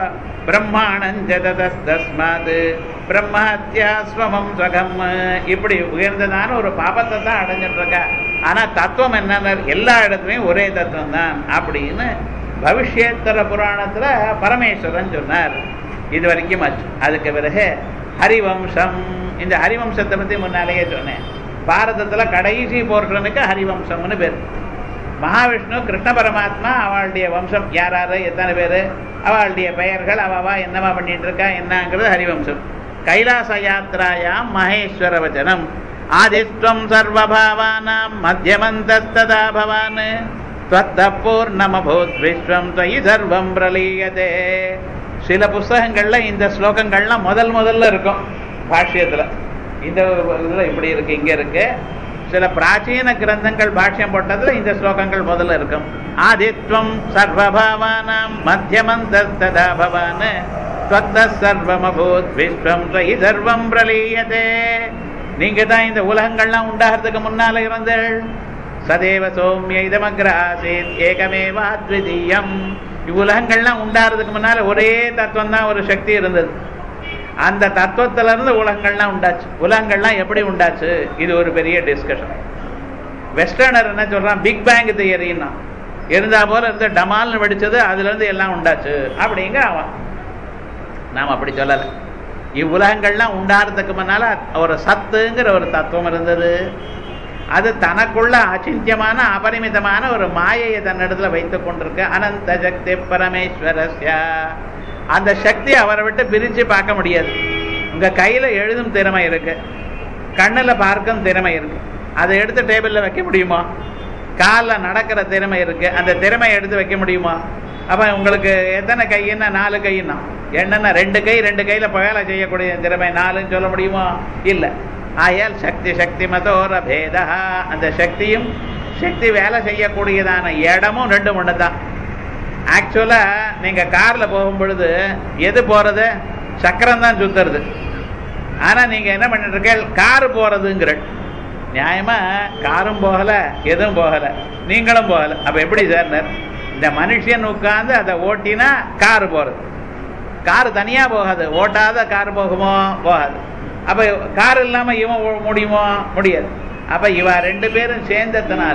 பிரம்மாணஞ்சதஸ்மாது பிரம்மஹத்யாஸ்வமம் ஸ்வகம் இப்படி உயர்ந்ததான ஒரு பாபத்தை தான் அடைஞ்சிட்டு இருக்கா ஆனா தத்துவம் என்னன்னு எல்லா இடத்துலையும் ஒரே தத்துவம் தான் அப்படின்னு பவிஷ்யேத்தர புராணத்துல பரமேஸ்வரன் சொன்னார் இது வரைக்கும் ஆச்சு அதுக்கு பிறகு ஹரிவம்சம் இந்த ஹரிவம்சத்தை பத்தி முன்னாலேயே சொன்னேன் பாரதத்துல கடைசி போர்ஷனுக்கு ஹரிவம்சம்னு பேர் மகாவிஷ்ணு கிருஷ்ண பரமாத்மா அவளுடைய வம்சம் யார் யாரு எத்தனை பேரு அவளுடைய பெயர்கள் அவவா என்னவா பண்ணிட்டு இருக்கா என்னங்கிறது ஹரிவம்சம் கைலாச யாத்திராயாம் மகேஸ்வர வச்சனம் ஆதித்வம் சர்வபாவானாம் மத்தியமந்தஸ்ததா பவான் பூர்ணமபூத் விஸ்வம் தொயி சர்வம் பிரலீயதே சில புஸ்தகங்கள்ல இந்த ஸ்லோகங்கள்லாம் முதல் முதல்ல இருக்கும் பாஷ்யத்துல இந்த இதுல இப்படி இருக்கு இங்க இருக்கு சில பிராச்சீன கிரந்தங்கள் பாஷ்யம் போட்டதுல இந்த ஸ்லோகங்கள் முதல்ல இருக்கும் ஆதித்வம் சர்வபாவானாம் மத்தியமந்தஸ்ததா பவான் ஸ்வத்த சர்வமபூத் விஸ்வம் தொயி சர்வம் பிரலீயதே நீங்க தான் இந்த உலகங்கள்லாம் உண்டாகிறதுக்கு முன்னால இருந்தள் சதேவ சௌமிய இதமக்ராசேத் ஏகமேவா அத்விதீயம் இவ்வுலகங்கள்லாம் உண்டாகிறதுக்கு முன்னால ஒரே தத்துவம் தான் ஒரு சக்தி இருந்தது அந்த தத்துவத்துல இருந்து உலகங்கள்லாம் உண்டாச்சு உலகங்கள்லாம் எப்படி உண்டாச்சு இது ஒரு பெரிய டிஸ்கஷன் வெஸ்டர்னர் என்ன சொல்றான் பிக் பேங் தியரின்னா இருந்தா போல இருந்து டமால்னு வெடிச்சது அதுல இருந்து எல்லாம் உண்டாச்சு அப்படிங்க அவன் நாம் அப்படி சொல்லலை இவ்வுலகங்கள்லாம் உண்டாகிறதுக்கு முன்னால ஒரு சத்துங்கிற ஒரு தத்துவம் இருந்தது அது தனக்குள்ள அச்சிந்தியமான அபரிமிதமான ஒரு மாயையை தன்னிடத்துல வைத்துக் கொண்டிருக்கு அனந்த சக்தி பரமேஸ்வரஸ்யா அந்த சக்தி அவரை விட்டு பிரிச்சு பார்க்க முடியாது உங்க கையில எழுதும் திறமை இருக்கு கண்ணுல பார்க்கும் திறமை இருக்கு அதை எடுத்து டேபிள்ல வைக்க முடியுமா காலில் நடக்கிற திறமை இருக்கு அந்த திறமையை எடுத்து வைக்க முடியுமா அப்ப உங்களுக்கு எத்தனை கைன்னா நாலு கைன்னா என்னன்னா ரெண்டு கை ரெண்டு கையில வேலை செய்யக்கூடிய திறமை நாலுன்னு சொல்ல முடியுமா இல்ல ஆயால் சக்தி சக்தி மதோர பேதா அந்த சக்தியும் சக்தி வேலை செய்யக்கூடியதான இடமும் ரெண்டு ஒன்று தான் ஆக்சுவலா நீங்க கார்ல போகும் பொழுது எது போறது சக்கரம் தான் சுத்துறது ஆனா நீங்க என்ன பண்ணிட்டு இருக்க கார் போறதுங்கிற நியாயமா காரும் போகல எதுவும் போகல நீங்களும் போகல அப்ப எப்படி சார் இந்த மனுஷன் உட்கார்ந்து அதை ஓட்டினா கார் போறது கார் தனியா போகாது ஓட்டாத கார் போகுமோ போகாது அப்ப கார் இல்லாம இவன் ஓ- முடியுமோ முடியாது அப்ப இவ ரெண்டு பேரும் சேர்ந்ததுனால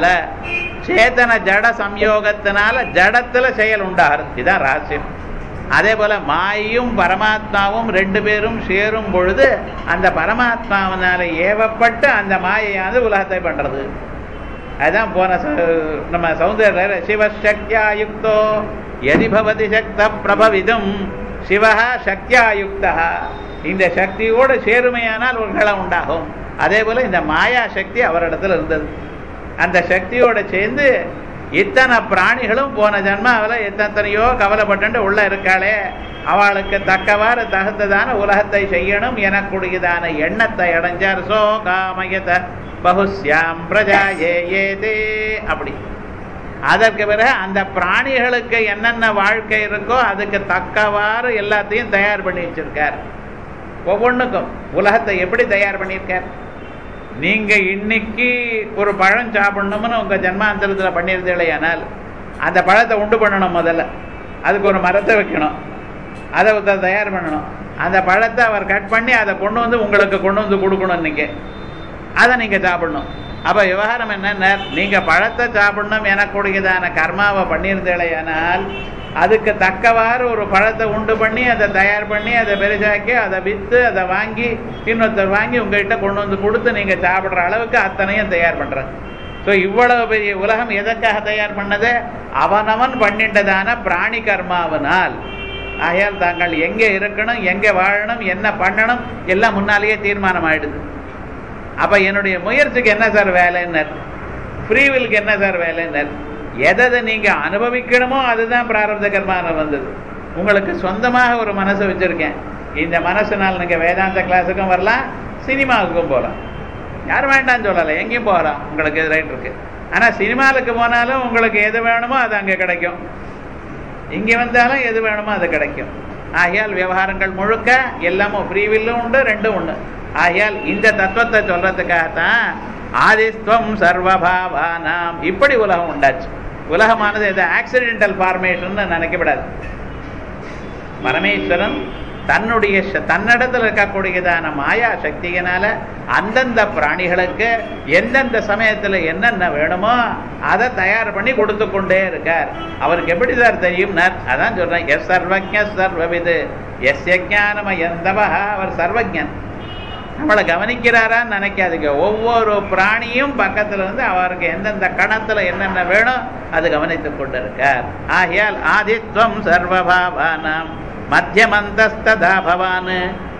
சேத்தன ஜட சம்யோகத்தினால ஜடத்துல செயல் உண்டாகிறது இதுதான் ரகசியம் அதே போல மாயும் பரமாத்மாவும் ரெண்டு பேரும் சேரும் பொழுது அந்த பரமாத்மாவினால ஏவப்பட்டு அந்த மாயையானது உலகத்தை பண்றது அதுதான் போன ச- நம்ம சௌந்தர சிவசக்தியா யுக்தோ எதி பவதி சக்த பிரபவிதும் சிவஹா சக்தியா யுக்தா இந்த சக்தியோடு சேருமையானால் ஒரு களம் உண்டாகும் அதே போல இந்த மாயா சக்தி அவரிடத்துல இருந்தது அந்த சக்தியோட சேர்ந்து இத்தனை பிராணிகளும் போன ஜன்மாவில் எத்தனையோ கவலைப்பட்டு உள்ள இருக்காளே அவளுக்கு தக்கவாறு தகுந்ததான உலகத்தை செய்யணும் எனக்குடையதான எண்ணத்தை அடைஞ்சார் சோ காமயத பகுஸ்யாம் பிரஜா ஏ ஏதே அப்படி அதற்கு பிறகு அந்த பிராணிகளுக்கு என்னென்ன வாழ்க்கை இருக்கோ அதுக்கு தக்கவாறு எல்லாத்தையும் தயார் பண்ணி வச்சிருக்கார் ஒவ்வொன்றுக்கும் உலகத்தை எப்படி தயார் பண்ணியிருக்கார் நீங்க இன்னைக்கு ஒரு பழம் சாப்பிடணும்னு உங்க ஜன்மாந்தரத்துல பண்ணியிருந்தீங்களேயானால் அந்த பழத்தை உண்டு பண்ணணும் முதல்ல அதுக்கு ஒரு மரத்தை வைக்கணும் அதை ஒருத்தர் தயார் பண்ணணும் அந்த பழத்தை அவர் கட் பண்ணி அதை கொண்டு வந்து உங்களுக்கு கொண்டு வந்து கொடுக்கணும் இன்னைக்கு அதை நீங்க சாப்பிடணும் அப்ப விவகாரம் என்னன்னா நீங்க பழத்தை சாப்பிடணும் எனக்கூடியதான கர்மாவை பண்ணியிருந்தேலையானால் அதுக்கு தக்கவாறு ஒரு பழத்தை உண்டு பண்ணி அதை தயார் பண்ணி அதை பெருசாக்கி அதை விற்று அதை வாங்கி இன்னொருத்தர் வாங்கி உங்ககிட்ட கொண்டு வந்து கொடுத்து நீங்க சாப்பிடுற அளவுக்கு அத்தனையும் தயார் பண்றாங்க ஸோ இவ்வளவு பெரிய உலகம் எதற்காக தயார் பண்ணது அவனவன் பண்ணிட்டதான பிராணி கர்மாவினால் ஆகையால் தாங்கள் எங்க இருக்கணும் எங்க வாழணும் என்ன பண்ணணும் எல்லாம் முன்னாலேயே தீர்மானம் ஆயிடுது அப்ப என்னுடைய முயற்சிக்கு என்ன சார் வேலைன்னர் ஃப்ரீவிலுக்கு என்ன சார் வேலைன்னர் எதை நீங்க அனுபவிக்கணுமோ அதுதான் பிராரப்த கர்மான வந்தது உங்களுக்கு சொந்தமாக ஒரு மனசை வச்சிருக்கேன் இந்த மனசுனால் நீங்க வேதாந்த கிளாஸுக்கும் வரலாம் சினிமாவுக்கும் போகலாம் யாரும் வேண்டாம்னு சொல்லலை எங்கேயும் போகலாம் உங்களுக்கு ரைட் இருக்கு ஆனா சினிமாவுக்கு போனாலும் உங்களுக்கு எது வேணுமோ அது அங்கே கிடைக்கும் இங்க வந்தாலும் எது வேணுமோ அது கிடைக்கும் ஆகையால் விவகாரங்கள் முழுக்க எல்லாமும் ஃப்ரீவில்லும் உண்டு ரெண்டும் உண்டு ஆகையால் இந்த தத்துவத்தை சொல்றதுக்காகத்தான் ஆதிஸ்துவம் சர்வபாவானாம் இப்படி உலகம் உண்டாச்சு உலகமானது எது ஆக்சிடென்டல் ஃபார்மேஷன் நினைக்கப்படாது பரமேஸ்வரன் தன்னுடைய ச- தன்னிடத்தில் இருக்கக்கூடியதான மாயா சக்தியினால அந்தந்த பிராணிகளுக்கு எந்தெந்த சமயத்துல என்னென்ன வேணுமோ அதை தயார் பண்ணி கொடுத்து கொண்டே இருக்கார் அவருக்கு எப்படி சார் தெரியும் அதான் சொல்றேன் எஸ் சர்வஜ சர்வவிது எஸ் ஞானமயந்தவா அவர் சர்வஜன் நம்மளை கவனிக்கிறாரான்னு நினைக்காதீங்க ஒவ்வொரு பிராணியும் பக்கத்துல இருந்து அவருக்கு எந்தெந்த கணத்துல என்னென்ன வேணும் அது கவனித்துக் கொண்டிருக்கார் ஆகையால் ஆதித்வம் சர்வபாவானாம் மத்தியமந்தஸ்ததா பவான்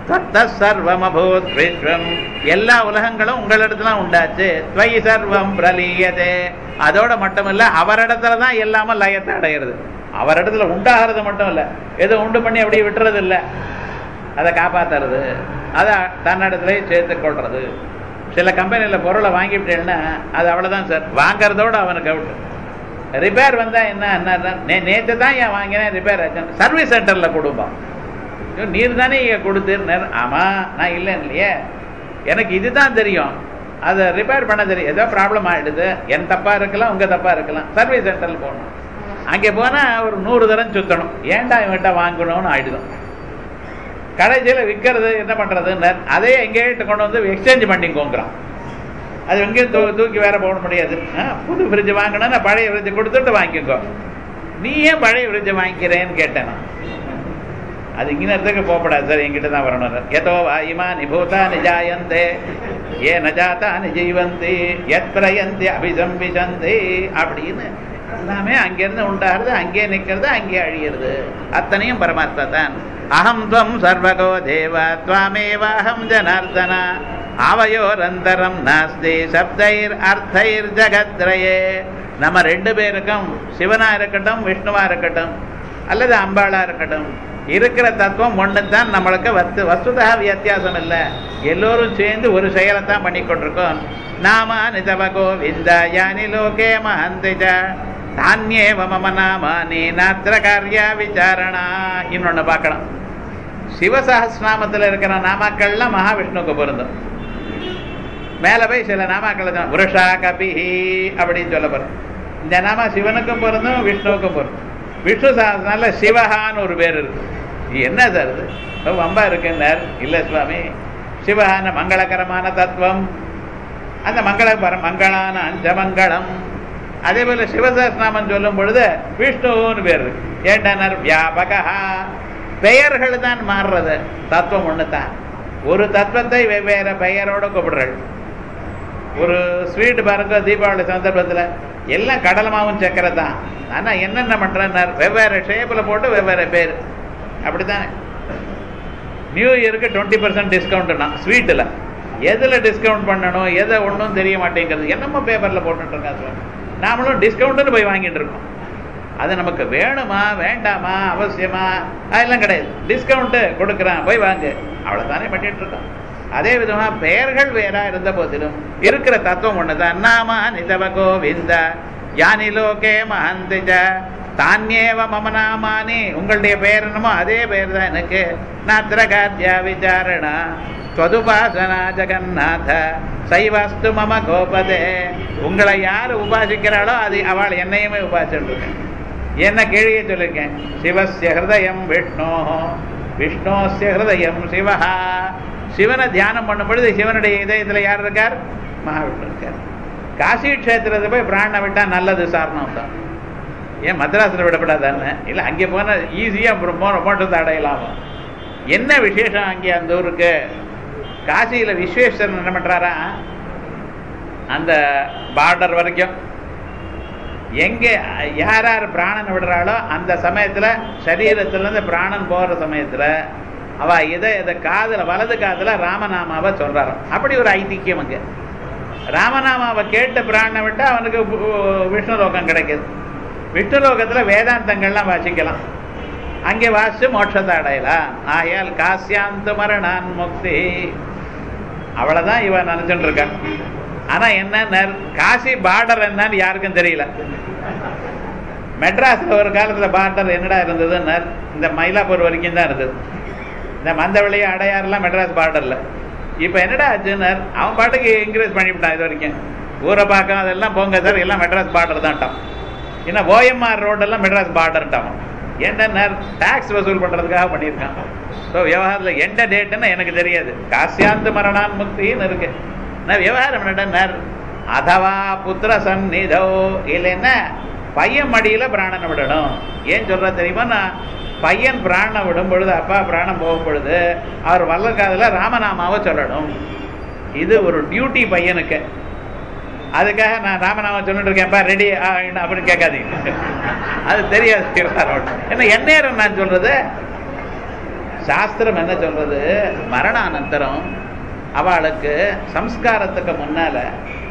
தத்த சர்வம் அபூத் விஸ்வம் எல்லா உலகங்களும் உங்களிடத்துல உண்டாச்சு துவை சர்வம் பிரலீயதே அதோட மட்டும் இல்ல அவரிடத்துல தான் எல்லாமே லயத்தை அடையிறது அவரிடத்துல உண்டாகிறது மட்டும் இல்ல எதை உண்டு பண்ணி அப்படியே விட்டுறது இல்ல அதை காப்பாத்துறது அதை தன்னிடத்துல சேர்த்து கொள்றது சில கம்பெனியில் பொருளை வாங்கிவிட்டேன்னா அது அவ்வளோதான் சார் வாங்குறதோட அவனுக்கு அவுட் ரிப்பேர் வந்தா என்ன என்ன நே நேற்று தான் ஏன் வாங்கினேன் ரிப்பேர் ஆச்சு சர்வீஸ் சென்டரில் கொடுப்போம் ஐயோ, நீர் தானே இங்கே கொடுத்துருந்தார் ஆமாம் நான் இல்லைன்னு இல்லையே எனக்கு இதுதான் தெரியும் அதை ரிப்பேர் பண்ண தெரியும் ஏதோ ப்ராப்ளம் ஆகிடுது என் தப்பாக இருக்கலாம் உங்கள் தப்பாக இருக்கலாம் சர்வீஸ் சென்டரில் போகணும் அங்கே போனால் ஒரு நூறு தரம் சுற்றணும் ஏன்டா இவன்கிட்ட வாங்கணும்னு ஆயிடுதும் கடைசியில் விற்கிறது என்ன பண்ணுறதுன்னு அதே எங்கேயிட்டு கொண்டு வந்து எக்ஸ்சேஞ்ச் பண்ணிக்கோங்கிறான் அது எங்கேயும் தூ தூக்கி வேற போட முடியாது ஆ, புது ஃப்ரிட்ஜ் வாங்கினா பழைய ஃப்ரிட்ஜ் கொடுத்துட்டு வாங்கிக்கோ நீ ஏன் பழைய ஃப்ரிட்ஜ் வாங்கிக்கிறேன்னு கேட்டேன் நான். அது இங்கே இடத்துக்கு போகப்படாது சார் என்கிட்ட தான் வரணும் எதோ வாயுமா நிபூதா நிஜாயந்தே ஏ நஜாத்தா நிஜீவந்தி எத் பிரயந்தி அபிசம்பிசந்தி அப்படின்னு எல்லாமே அங்கேருந்து உண்டாகிறது அங்கே நிற்கிறது அங்கே அழியிறது அத்தனையும் பரமாத்மா தான் அகம் துவம் சர்வகோ தேவ துவாமேவாஹம் ஜனார்தன ஆவையோரந்தரம் நாஸ்தி சப்தைர் அர்த்தைர் ஜகத்ரயே நம்ம ரெண்டு பேருக்கும் சிவனா இருக்கட்டும் விஷ்ணுவா இருக்கட்டும் அல்லது அம்பாளா இருக்கட்டும் இருக்கிற தத்துவம் ஒன்று தான் நம்மளுக்கு வஸ்து வஸ்துதா வித்தியாசம் இல்லை எல்லோரும் சேர்ந்து ஒரு செயலை தான் பண்ணி கொண்டிருக்கோம் நாம நிதவ கோவிந்த யானி லோகே மஹந்திஜ தானியேவ மம நாமானி நாத்திர காரியா விசாரணா இன்னொன்று பார்க்கலாம் சிவசஹஸ்நாமத்தில் இருக்கிற நாமாக்கள்லாம் மகாவிஷ்ணுவுக்கு பொருந்தும் மேலே போய் சில நாமாக்கள் தான் புருஷா கபிஹி அப்படின்னு சொல்ல போகிறோம் இந்த நாமா சிவனுக்கும் பொருந்தும் விஷ்ணுவுக்கும் பொருந்தும் விஷ்ணு சாஸ்திரனால சிவஹான்னு ஒரு பேர் இருக்கு இது என்ன சார் இது ஓ, வம்பா இருக்குன்னார் இல்லை சுவாமி சிவஹான மங்களகரமான தத்துவம் அந்த மங்கள பர மங்களான அஞ்சமங்களம் அதே போல சிவசஹஸ்நாமம் சொல்லும் பொழுது விஷ்ணுன்னு பேர் இருக்கு ஏண்டனர் வியாபகா பெயர்கள் தான் மாறுறது தத்துவம் ஒன்று தான் ஒரு தத்துவத்தை வெவ்வேறு பெயரோட கூப்பிடுறாள் ஒரு ஸ்வீட் பாருங்க தீபாவளி சந்தர்ப்பத்தில் எல்லாம் கடல் மாவும் சக்கரை தான் ஆனால் என்னென்ன பண்ணுறேன்னார் வெவ்வேறு ஷேப்பில் போட்டு வெவ்வேறு பேர் அப்படித்தானே நியூ இயருக்கு டுவெண்ட்டி பர்சன்ட் டிஸ்கவுண்ட்னா ஸ்வீட்டில் எதில் டிஸ்கவுண்ட் பண்ணணும் எதை ஒன்றும் தெரிய மாட்டேங்கிறது என்னமோ பேப்பரில் போட்டுட்ருக்காங்க சார் நாமளும் டிஸ்கவுண்ட்டுன்னு போய் வாங்கிட்டு இருக்கோம் அது நமக்கு வேணுமா வேண்டாமா அவசியமா அதெல்லாம் கிடையாது டிஸ்கவுண்ட்டு கொடுக்குறான் போய் வாங்கு அவ்வளோதானே பண்ணிட்டு இருக்கோம் அதே விதமா பெயர்கள் வேறா இருந்த போதிலும் இருக்கிற தத்துவம் ஒண்ணுதான் நாமா நிதவ கோவிந்த யானி லோகே மஹந்திஜ தானியேவ மம நாமானி உங்களுடைய பெயர் என்னமோ அதே பெயர் தான் எனக்கு நாத்திர காத்தியா விசாரணா ஸ்வதுபாசனா ஜெகநாத சைவாஸ்து மம கோபதே உங்களை யார் உபாசிக்கிறாளோ அது அவள் என்னையுமே உபாசிட்டு இருக்கேன் என்ன கேள்வியை சொல்லியிருக்கேன் சிவஸ்ய ஹிருதயம் விஷ்ணோ விஷ்ணோஸ்ய ஹிருதயம் சிவஹா சிவனை தியானம் பண்ணும் பொழுது சிவனுடைய இதயத்தில் யார் இருக்கார் மகாவிஷ்ணு இருக்கார் காசி க்ஷேத்திரத்தை போய் பிராணனை விட்டா நல்லது சாரணம் தான் ஏன் மദ്രാസിல் விடப்படாதானே இல்லை அங்கே போனால் ஈஸியாக போன போட்டு அடையலாம் என்ன விசேஷம் அங்கே அந்த ஊருக்கு காசியில் விஸ்வேஸ்வரன் என்ன பண்ணுறாரா அந்த பார்டர் வரைக்கும் எங்கே யார் யார் பிராணன் விடுறாளோ அந்த சமயத்தில் சரீரத்திலேருந்து பிராணன் போகிற சமயத்தில் அவ இதை இதை காதில் வலது காதில் ராமநாமாவை சொல்கிறாராம் அப்படி ஒரு ஐதிக்கியம் அங்கே ராமநாமாவை கேட்டு பிராணனை விட்டால் அவனுக்கு வு- விஷ்ணு லோகம் கிடைக்குது விஷ்ணு லோகத்தில் வேதாந்தங்கள்லாம் வாசிக்கலாம் அங்கே வாசித்து மோட்சத்தை அடையலாம் ஆயால் காசியாந்த மரணான் முக்தி அவ்வளவுதான் இவன் நினைச்சுட்டு இருக்கான் ஆனா என்ன காசி பார்டர் என்னன்னு யாருக்கும் தெரியல மெட்ராஸ்ல ஒரு காலத்துல பார்டர் என்னடா இருந்ததுன்னு இந்த மயிலாப்பூர் வரைக்கும் தான் இருந்தது இந்த மந்தவெளி அடையாறுலாம் மெட்ராஸ் பார்டர்ல இப்போ என்னடா ஆச்சுன்னு அவன் பாட்டுக்கு இன்க்ரீஸ் பண்ணிவிட்டான் இது வரைக்கும் ஊரை பார்க்க அதெல்லாம் போங்க சார் எல்லாம் மெட்ராஸ் பார்டர் தான்ட்டான் இன்னும் ஓஎம்ஆர் ரோடெல்லாம் மெட்ராஸ் பார்டர்ட்டான் என்ன டாக்ஸ் வசூல் பண்றதுக்காக பண்ணியிருக்கான் ஸோ விவகாரத்தில் எந்த டேட்டுன்னு எனக்கு தெரியாது காசியாந்த மரணான் முக்தின்னு இருக்கு நான் விவகாரம் என்னடா அதவா புத்திர சந்நிதோ இல்லைன்னா பையன் மடியில பிராணனை விடணும் ஏன் சொல்ற தெரியுமா நான் பையன் பிராணனை விடும் பொழுது அப்பா பிராணம் போகும் பொழுது அவர் வல்லக்காதில் ராமநாமாவை சொல்லணும் இது ஒரு டியூட்டி பையனுக்கு அதுக்காக நான் ராமநாமம் சொல்லிட்டு இருக்கேன்ப்பா ரெடி அப்படின்னு கேட்காதீங்க அது தெரியாது விவகாரம். ஏன்னா எந்நேரம் நான் சொல்றது சாஸ்திரம் என்ன சொல்றது மரணானந்தரம் அவளுக்கு சம்ஸ்காரத்துக்கு முன்னால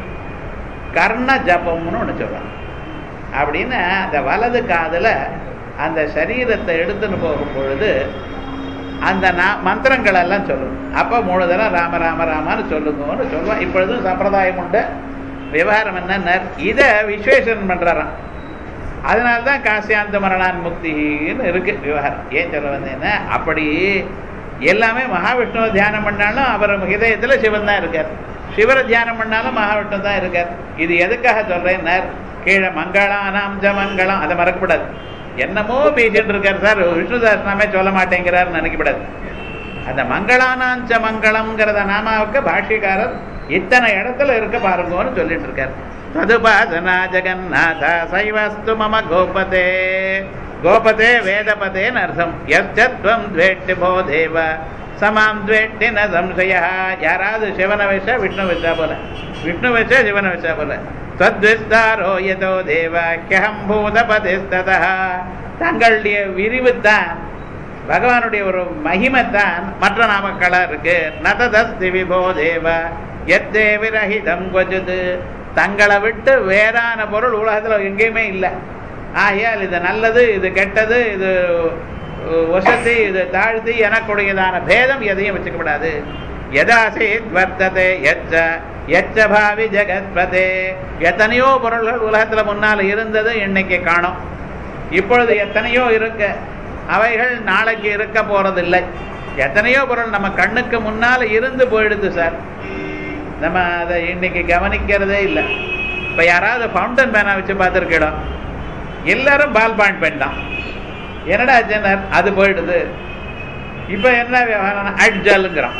கர்ண ஜபம்னு ஒன்று சொல்றாங்க அப்படின்னு அந்த வலது காதுல அந்த சரீரத்தை எடுத்துன்னு போகும் பொழுது அந்த நா- மந்திரங்கள் எல்லாம் சொல்லணும் அப்ப மூணு தடவை ராம ராம ராமான்னு சொல்லுங்கன்னு சொல்லுவோம் இப்பொழுதும் சம்பிரதாயம் உண்டு விவகாரம் என்ன இதை விஸ்வேஷன் பண்றாராம் அதனால தான் காசியாந்த மரணான் முக்தின்னு இருக்கு விவகாரம் ஏன் சொல்ல வந்தேன்னா அப்படி எல்லாமே மகாவிஷ்ணுவை தியானம் பண்ணாலும் அவர் இதயத்துல சிவன் தான் இருக்கார் சிவரை தியானம் பண்ணாலும் மகாவிஷ்ணு தான் இருக்கார் இது எதுக்காக சொல்றேன்னார் கீழே மங்களானாம் ஜ மங்களம் அதை மறக்கப்படாது என்னமோ பேசிட்டு இருக்கார் சார் விஷ்ணு சாஸ்திரமே சொல்ல மாட்டேங்கிறாருன்னு நினைக்கப்படாது அந்த மங்களானாஞ்ச மங்களம்ங்கிறத நாமாவுக்கு பாஷ்யக்காரர் இத்தனை இடத்துல இருக்க பாருங்கன்னு சொல்லிட்டு இருக்கார் ததுபாசனா ஜெகநாத சைவஸ்து மம கோபதே கோபதே வேதபதேன்னு அர்த்தம் எச்சத்வம் துவேட்டி போ தேவ சமாம் துவேட்டி ந சம்சய யாராவது சிவனை வச்சா விஷ்ணு வச்சா போல விஷ்ணு வச்சா சிவனை வச்சா போல தத்விஸ்தாரோ யதோ தேவ கியம் பூதபதிஸ்ததா தங்களுடைய விரிவுத்தான் பகவானுடைய ஒரு மகிமைத்தான் மற்ற நாமக்களா இருக்கு நததஸ்தி விபோ தேவ எத்தே விரஹிதம் கொஜுது தங்களை விட்டு வேறான பொருள் உலகத்துல எங்கேயுமே இல்லை ஆகையால் இது நல்லது இது கெட்டது இது அஹ், வசதி இது தாழ்த்தி எனக்குடையதான பேதம் எதையும் வச்சுக்கப்படாது எதாசேத் வர்த்ததே எச்ச எச்ச பாவி ஜெகத்பதே எத்தனையோ பொருள்கள் உலகத்துல முன்னால இருந்தது இன்னைக்கு காணோம் இப்பொழுது எத்தனையோ இருக்கு அவைகள் நாளைக்கு இருக்க போறதில்லை எத்தனையோ பொருள் நம்ம கண்ணுக்கு முன்னால இருந்து போயிடுது சார் நம்ம அதை இன்னைக்கு கவனிக்கிறதே இல்லை இப்ப யாராவது ஃபவுண்டன் பேனா வச்சு பார்த்துருக்கிடும் எல்லாரும் பால் பாயிண்ட் பென் தான் என்னடா ஜெனர் அது போயிடுது இப்ப என்ன விவகாரம் அட்ஜாலுங்கிறான்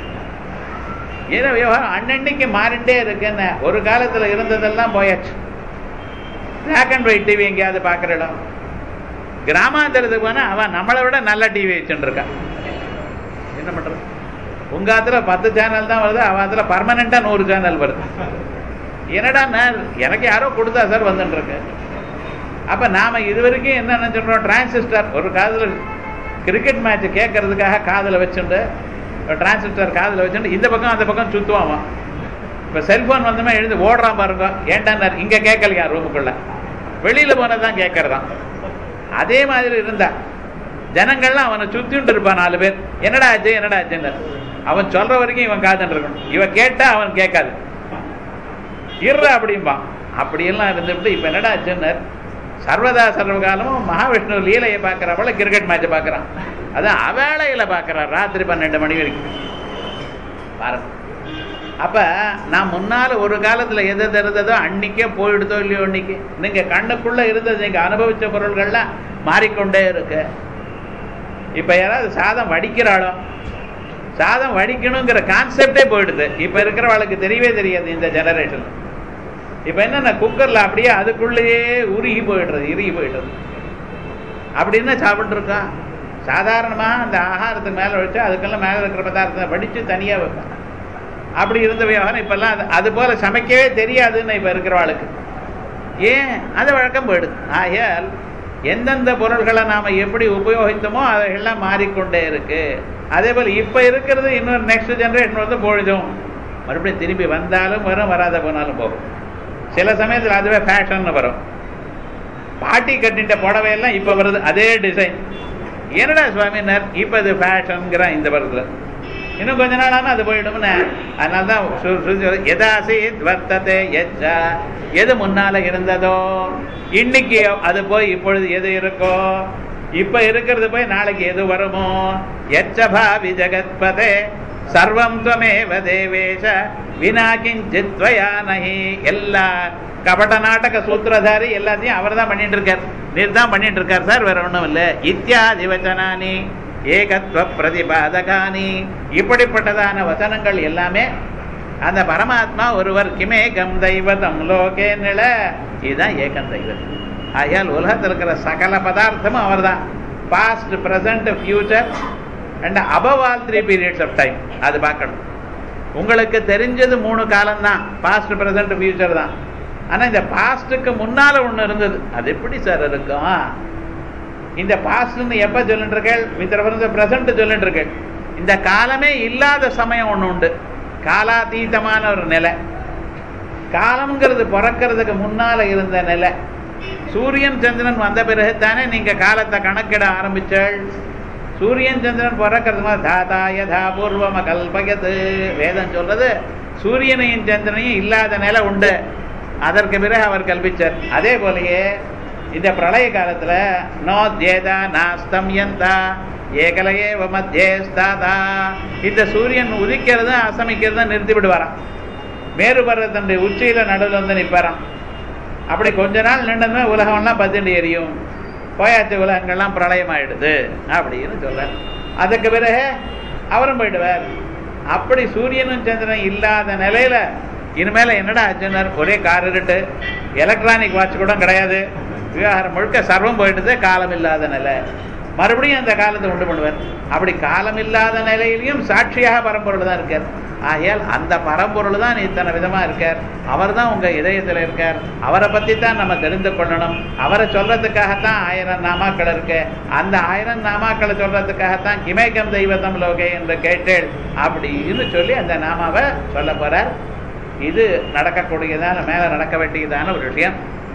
ஏன்னா விவகாரம் அன்னன்னைக்கு மாறிண்டே இருக்குன்னு ஒரு காலத்துல இருந்ததெல்லாம் போயாச்சு பிளாக் அண்ட் ஒயிட் டிவி எங்கேயாவது பார்க்குற இடம் கிராமாந்தரத்துக்கு போனா அவன் நம்மளை விட நல்ல டிவி வச்சுட்டு இருக்கான் என்ன பண்றது உங்க ஆத்துல பத்து சேனல் தான் வருது அவன் ஆத்துல பர்மனண்டா நூறு சேனல் வருது என்னடா நான் எனக்கு யாரோ கொடுத்தா சார் வந்துட்டு இருக்கு அப்ப நாம இது வரைக்கும் என்ன நினைச்சிருக்கோம் டிரான்சிஸ்டர் ஒரு காதுல கிரிக்கெட் மேட்ச் கேட்கறதுக்காக காதுல வச்சுட்டு டிரான்சிஸ்டர் காதுல வச்சுட்டு இந்த பக்கம் அந்த பக்கம் சுத்துவான் அவன். இப்ப செல்போன் வந்தமே எழுந்து ஓடுறான் பாருங்க ஏன்டா இங்க கேட்கலையா ரூமுக்குள்ள வெளியில போனதான் கேட்கறதான் அதே மாதிரி இருந்தா ஜனங்கள்லாம் அவனை சுத்திட்டு இருப்பான் நாலு பேர் என்னடா ஆச்சு என்னடா ஆச்சுன்னு அவன் சொல்ற வரைக்கும் இவன் காத்துட்டு இருக்கணும் இவன் கேட்டா அவன் கேட்காது இருற அப்படிம்பான் அப்படியெல்லாம் இருந்துட்டு இப்ப என்னடா ஆச்சுன்னு சர்வதா சர்வகாலமும் மகாவிஷ்ணு லீலையை பார்க்கறப்பல கிரிக்கெட் மேட்சை பார்க்கறான் அதான் அவேளையில பார்க்கறான் ராத்திரி பன்னெண்டு மணி வரைக்கும் பாருங்க அப்ப நான் முன்னால ஒரு காலத்துல எது எது இருந்ததோ அன்னைக்கே போயிடுதோ இல்லையோ இன்னைக்கு நீங்க கண்ணுக்குள்ள இருந்தது நீங்க அனுபவிச்ச பொருள்கள்லாம் மாறிக்கொண்டே இருக்கு இப்ப யாராவது சாதம் வடிக்கிறாளோ சாதம் வடிக்கணுங்கிற கான்செப்டே போயிடுது இப்ப இருக்கிறவளுக்கு தெரியவே தெரியாது இந்த ஜெனரேஷன் இப்ப என்னன்னா குக்கர்ல அப்படியே அதுக்குள்ளேயே உருகி போயிடுறது இறுகி போயிடுறது அப்படின்னு சாப்பிட்டு இருக்கோம் சாதாரணமா அந்த ஆகாரத்துக்கு மேல வச்சு அதுக்கெல்லாம் மேல இருக்கிற பதார்த்தத்தை வடிச்சு தனியா வைப்பேன் அப்படி இருந்த விவகாரம் இப்பெல்லாம் அது அது போல சமைக்கவே தெரியாதுன்னு இப்ப இருக்கிறவாளுக்கு ஏன் அது வழக்கம் போயிடுது ஆகையால் எந்தெந்த பொருள்களை நாம எப்படி உபயோகித்தோமோ அவைகள்லாம் மாறிக்கொண்டே இருக்கு அதே போல இப்ப இருக்கிறது இன்னொரு நெக்ஸ்ட் ஜெனரேஷன் வந்து பொழுதும் மறுபடியும் திரும்பி வந்தாலும் வரும் வராத போனாலும் போகும் சில சமயத்துல அதுவே ஃபேஷன் வரும் பாட்டி கட்டிட்ட புடவையெல்லாம் இப்ப வருது அதே டிசைன் என்னடா சுவாமினர் இப்ப இது ஃபேஷன்ங்கிறான் இந்த வருதுல இன்னும் கொஞ்ச நாள் ஆனா அது போயிடும்னு அதனால தான் சு- சுருதி வருது. யதாசீத் வர்த்ததே எச்சா எது முன்னால இருந்ததோ இன்னைக்கு அது போய் இப்பொழுது எது இருக்கோ இப்ப இருக்கிறது போய் நாளைக்கு எது வருமோ எச்ச பாவி ஜெகத்பதே சர்வம் துவமேவ தேவேஷ வினா கிஞ்சித் துவயா நஹி எல்லா கபட நாடக சூத்திரதாரி எல்லாத்தையும் அவர் தான் பண்ணிட்டு இருக்கார் நீர் தான் பண்ணிட்டு இருக்கார் சார் வேற ஒண்ணும் இல்லை இத்தியாதி வச்சனானி ஏகத்வ பிரதிபாதகானி இப்படிப்பட்டதான வசனங்கள் எல்லாமே அந்த பரமாத்மா ஒருவர் கிமேகம் தெய்வதம் லோகே நில இதுதான் ஏகம் தெய்வம் ஆகையால் உலகத்தில் இருக்கிற சகல பதார்த்தமும் அவர்தான் past present future and above all three periods of time அது பார்க்கணும் உங்களுக்கு தெரிஞ்சது மூணு காலம் தான் பாஸ்ட் பிரசன்ட் ஃபியூச்சர் தான் ஆனா இந்த பாஸ்ட்டுக்கு முன்னால ஒண்ணு இருந்தது அது எப்படி சார் இருக்கும் இந்த பாஸ்ட்னு எப்ப சொல்லிட்டு இருக்கேள் மித்திர பிரசன்ட் சொல்லிட்டு இருக்கேள் இந்த காலமே இல்லாத சமயம் ஒண்ணு உண்டு காலாதீதமான ஒரு நிலை காலம்ங்கிறது பிறக்கிறதுக்கு முன்னால இருந்த நிலை சூரியன் சந்திரன் வந்த பிறகு தானே நீங்க காலத்தை கணக்கிட ஆரம்பிச்சாள் சூரியன் சந்திரன் பிறக்கிறது மாதிரி தாதா யதா பூர்வம கல்பகது வேதம் சொல்றது சூரியனையும் சந்திரனையும் இல்லாத நிலை உண்டு அதற்கு பிறகு அவர் கல்பிச்சார் அதே போலயே இந்த பிரளய காலத்துல நோ தேதா நாஸ்தம் யந்தா ஏகலையே மத்தியஸ்தாதா இந்த சூரியன் உதிக்கிறதும் அசமிக்கிறதும் நிறுத்தி விடுவாராம் மேரு பர்வத்தனுடைய உச்சியில நடுவில் வந்து நிற்பாராம் அப்படி கொஞ்ச நாள் நின்றுமே உலகம்லாம் பத்துண்டு எரியும் போயாச்சு உலகங்கள்லாம் பிரளயமாயிடுது அப்படின்னு சொல்றார் அதுக்கு பிறகு அவரும் போயிடுவார் அப்படி சூரியனும் சந்திரன் இல்லாத நிலையில இனிமேல என்னடா ஆச்சுன்னார் ஒரே கார் இருட்டு எலக்ட்ரானிக் வாட்ச் கூட கிடையாது விவகாரம் முழுக்க சர்வம் போயிடுது காலம் இல்லாத நிலை மறுபடியும் அந்த காலத்தை உண்டு பண்ணுவார் அப்படி காலம் இல்லாத நிலையிலையும் சாட்சியாக பரம்பொருள் தான் இருக்கார் ஆகையால் அந்த பரம்பொருள் தான் இத்தனை விதமா இருக்கார் அவர் தான் உங்க இதயத்துல இருக்கார் அவரை பத்தி தான் நம்ம தெரிந்து கொள்ளணும் அவரை சொல்றதுக்காகத்தான் ஆயிரம் நாமாக்கள் இருக்கு அந்த ஆயிரம் நாமாக்களை சொல்றதுக்காகத்தான் கிமேக்கம் தெய்வதம் லோகே என்று கேட்டேள் அப்படின்னு சொல்லி அந்த நாமாவை சொல்ல போறார் இது நடக்கக்கூடியதான மேல நடக்க வேண்டியதான ஒரு விஷயம்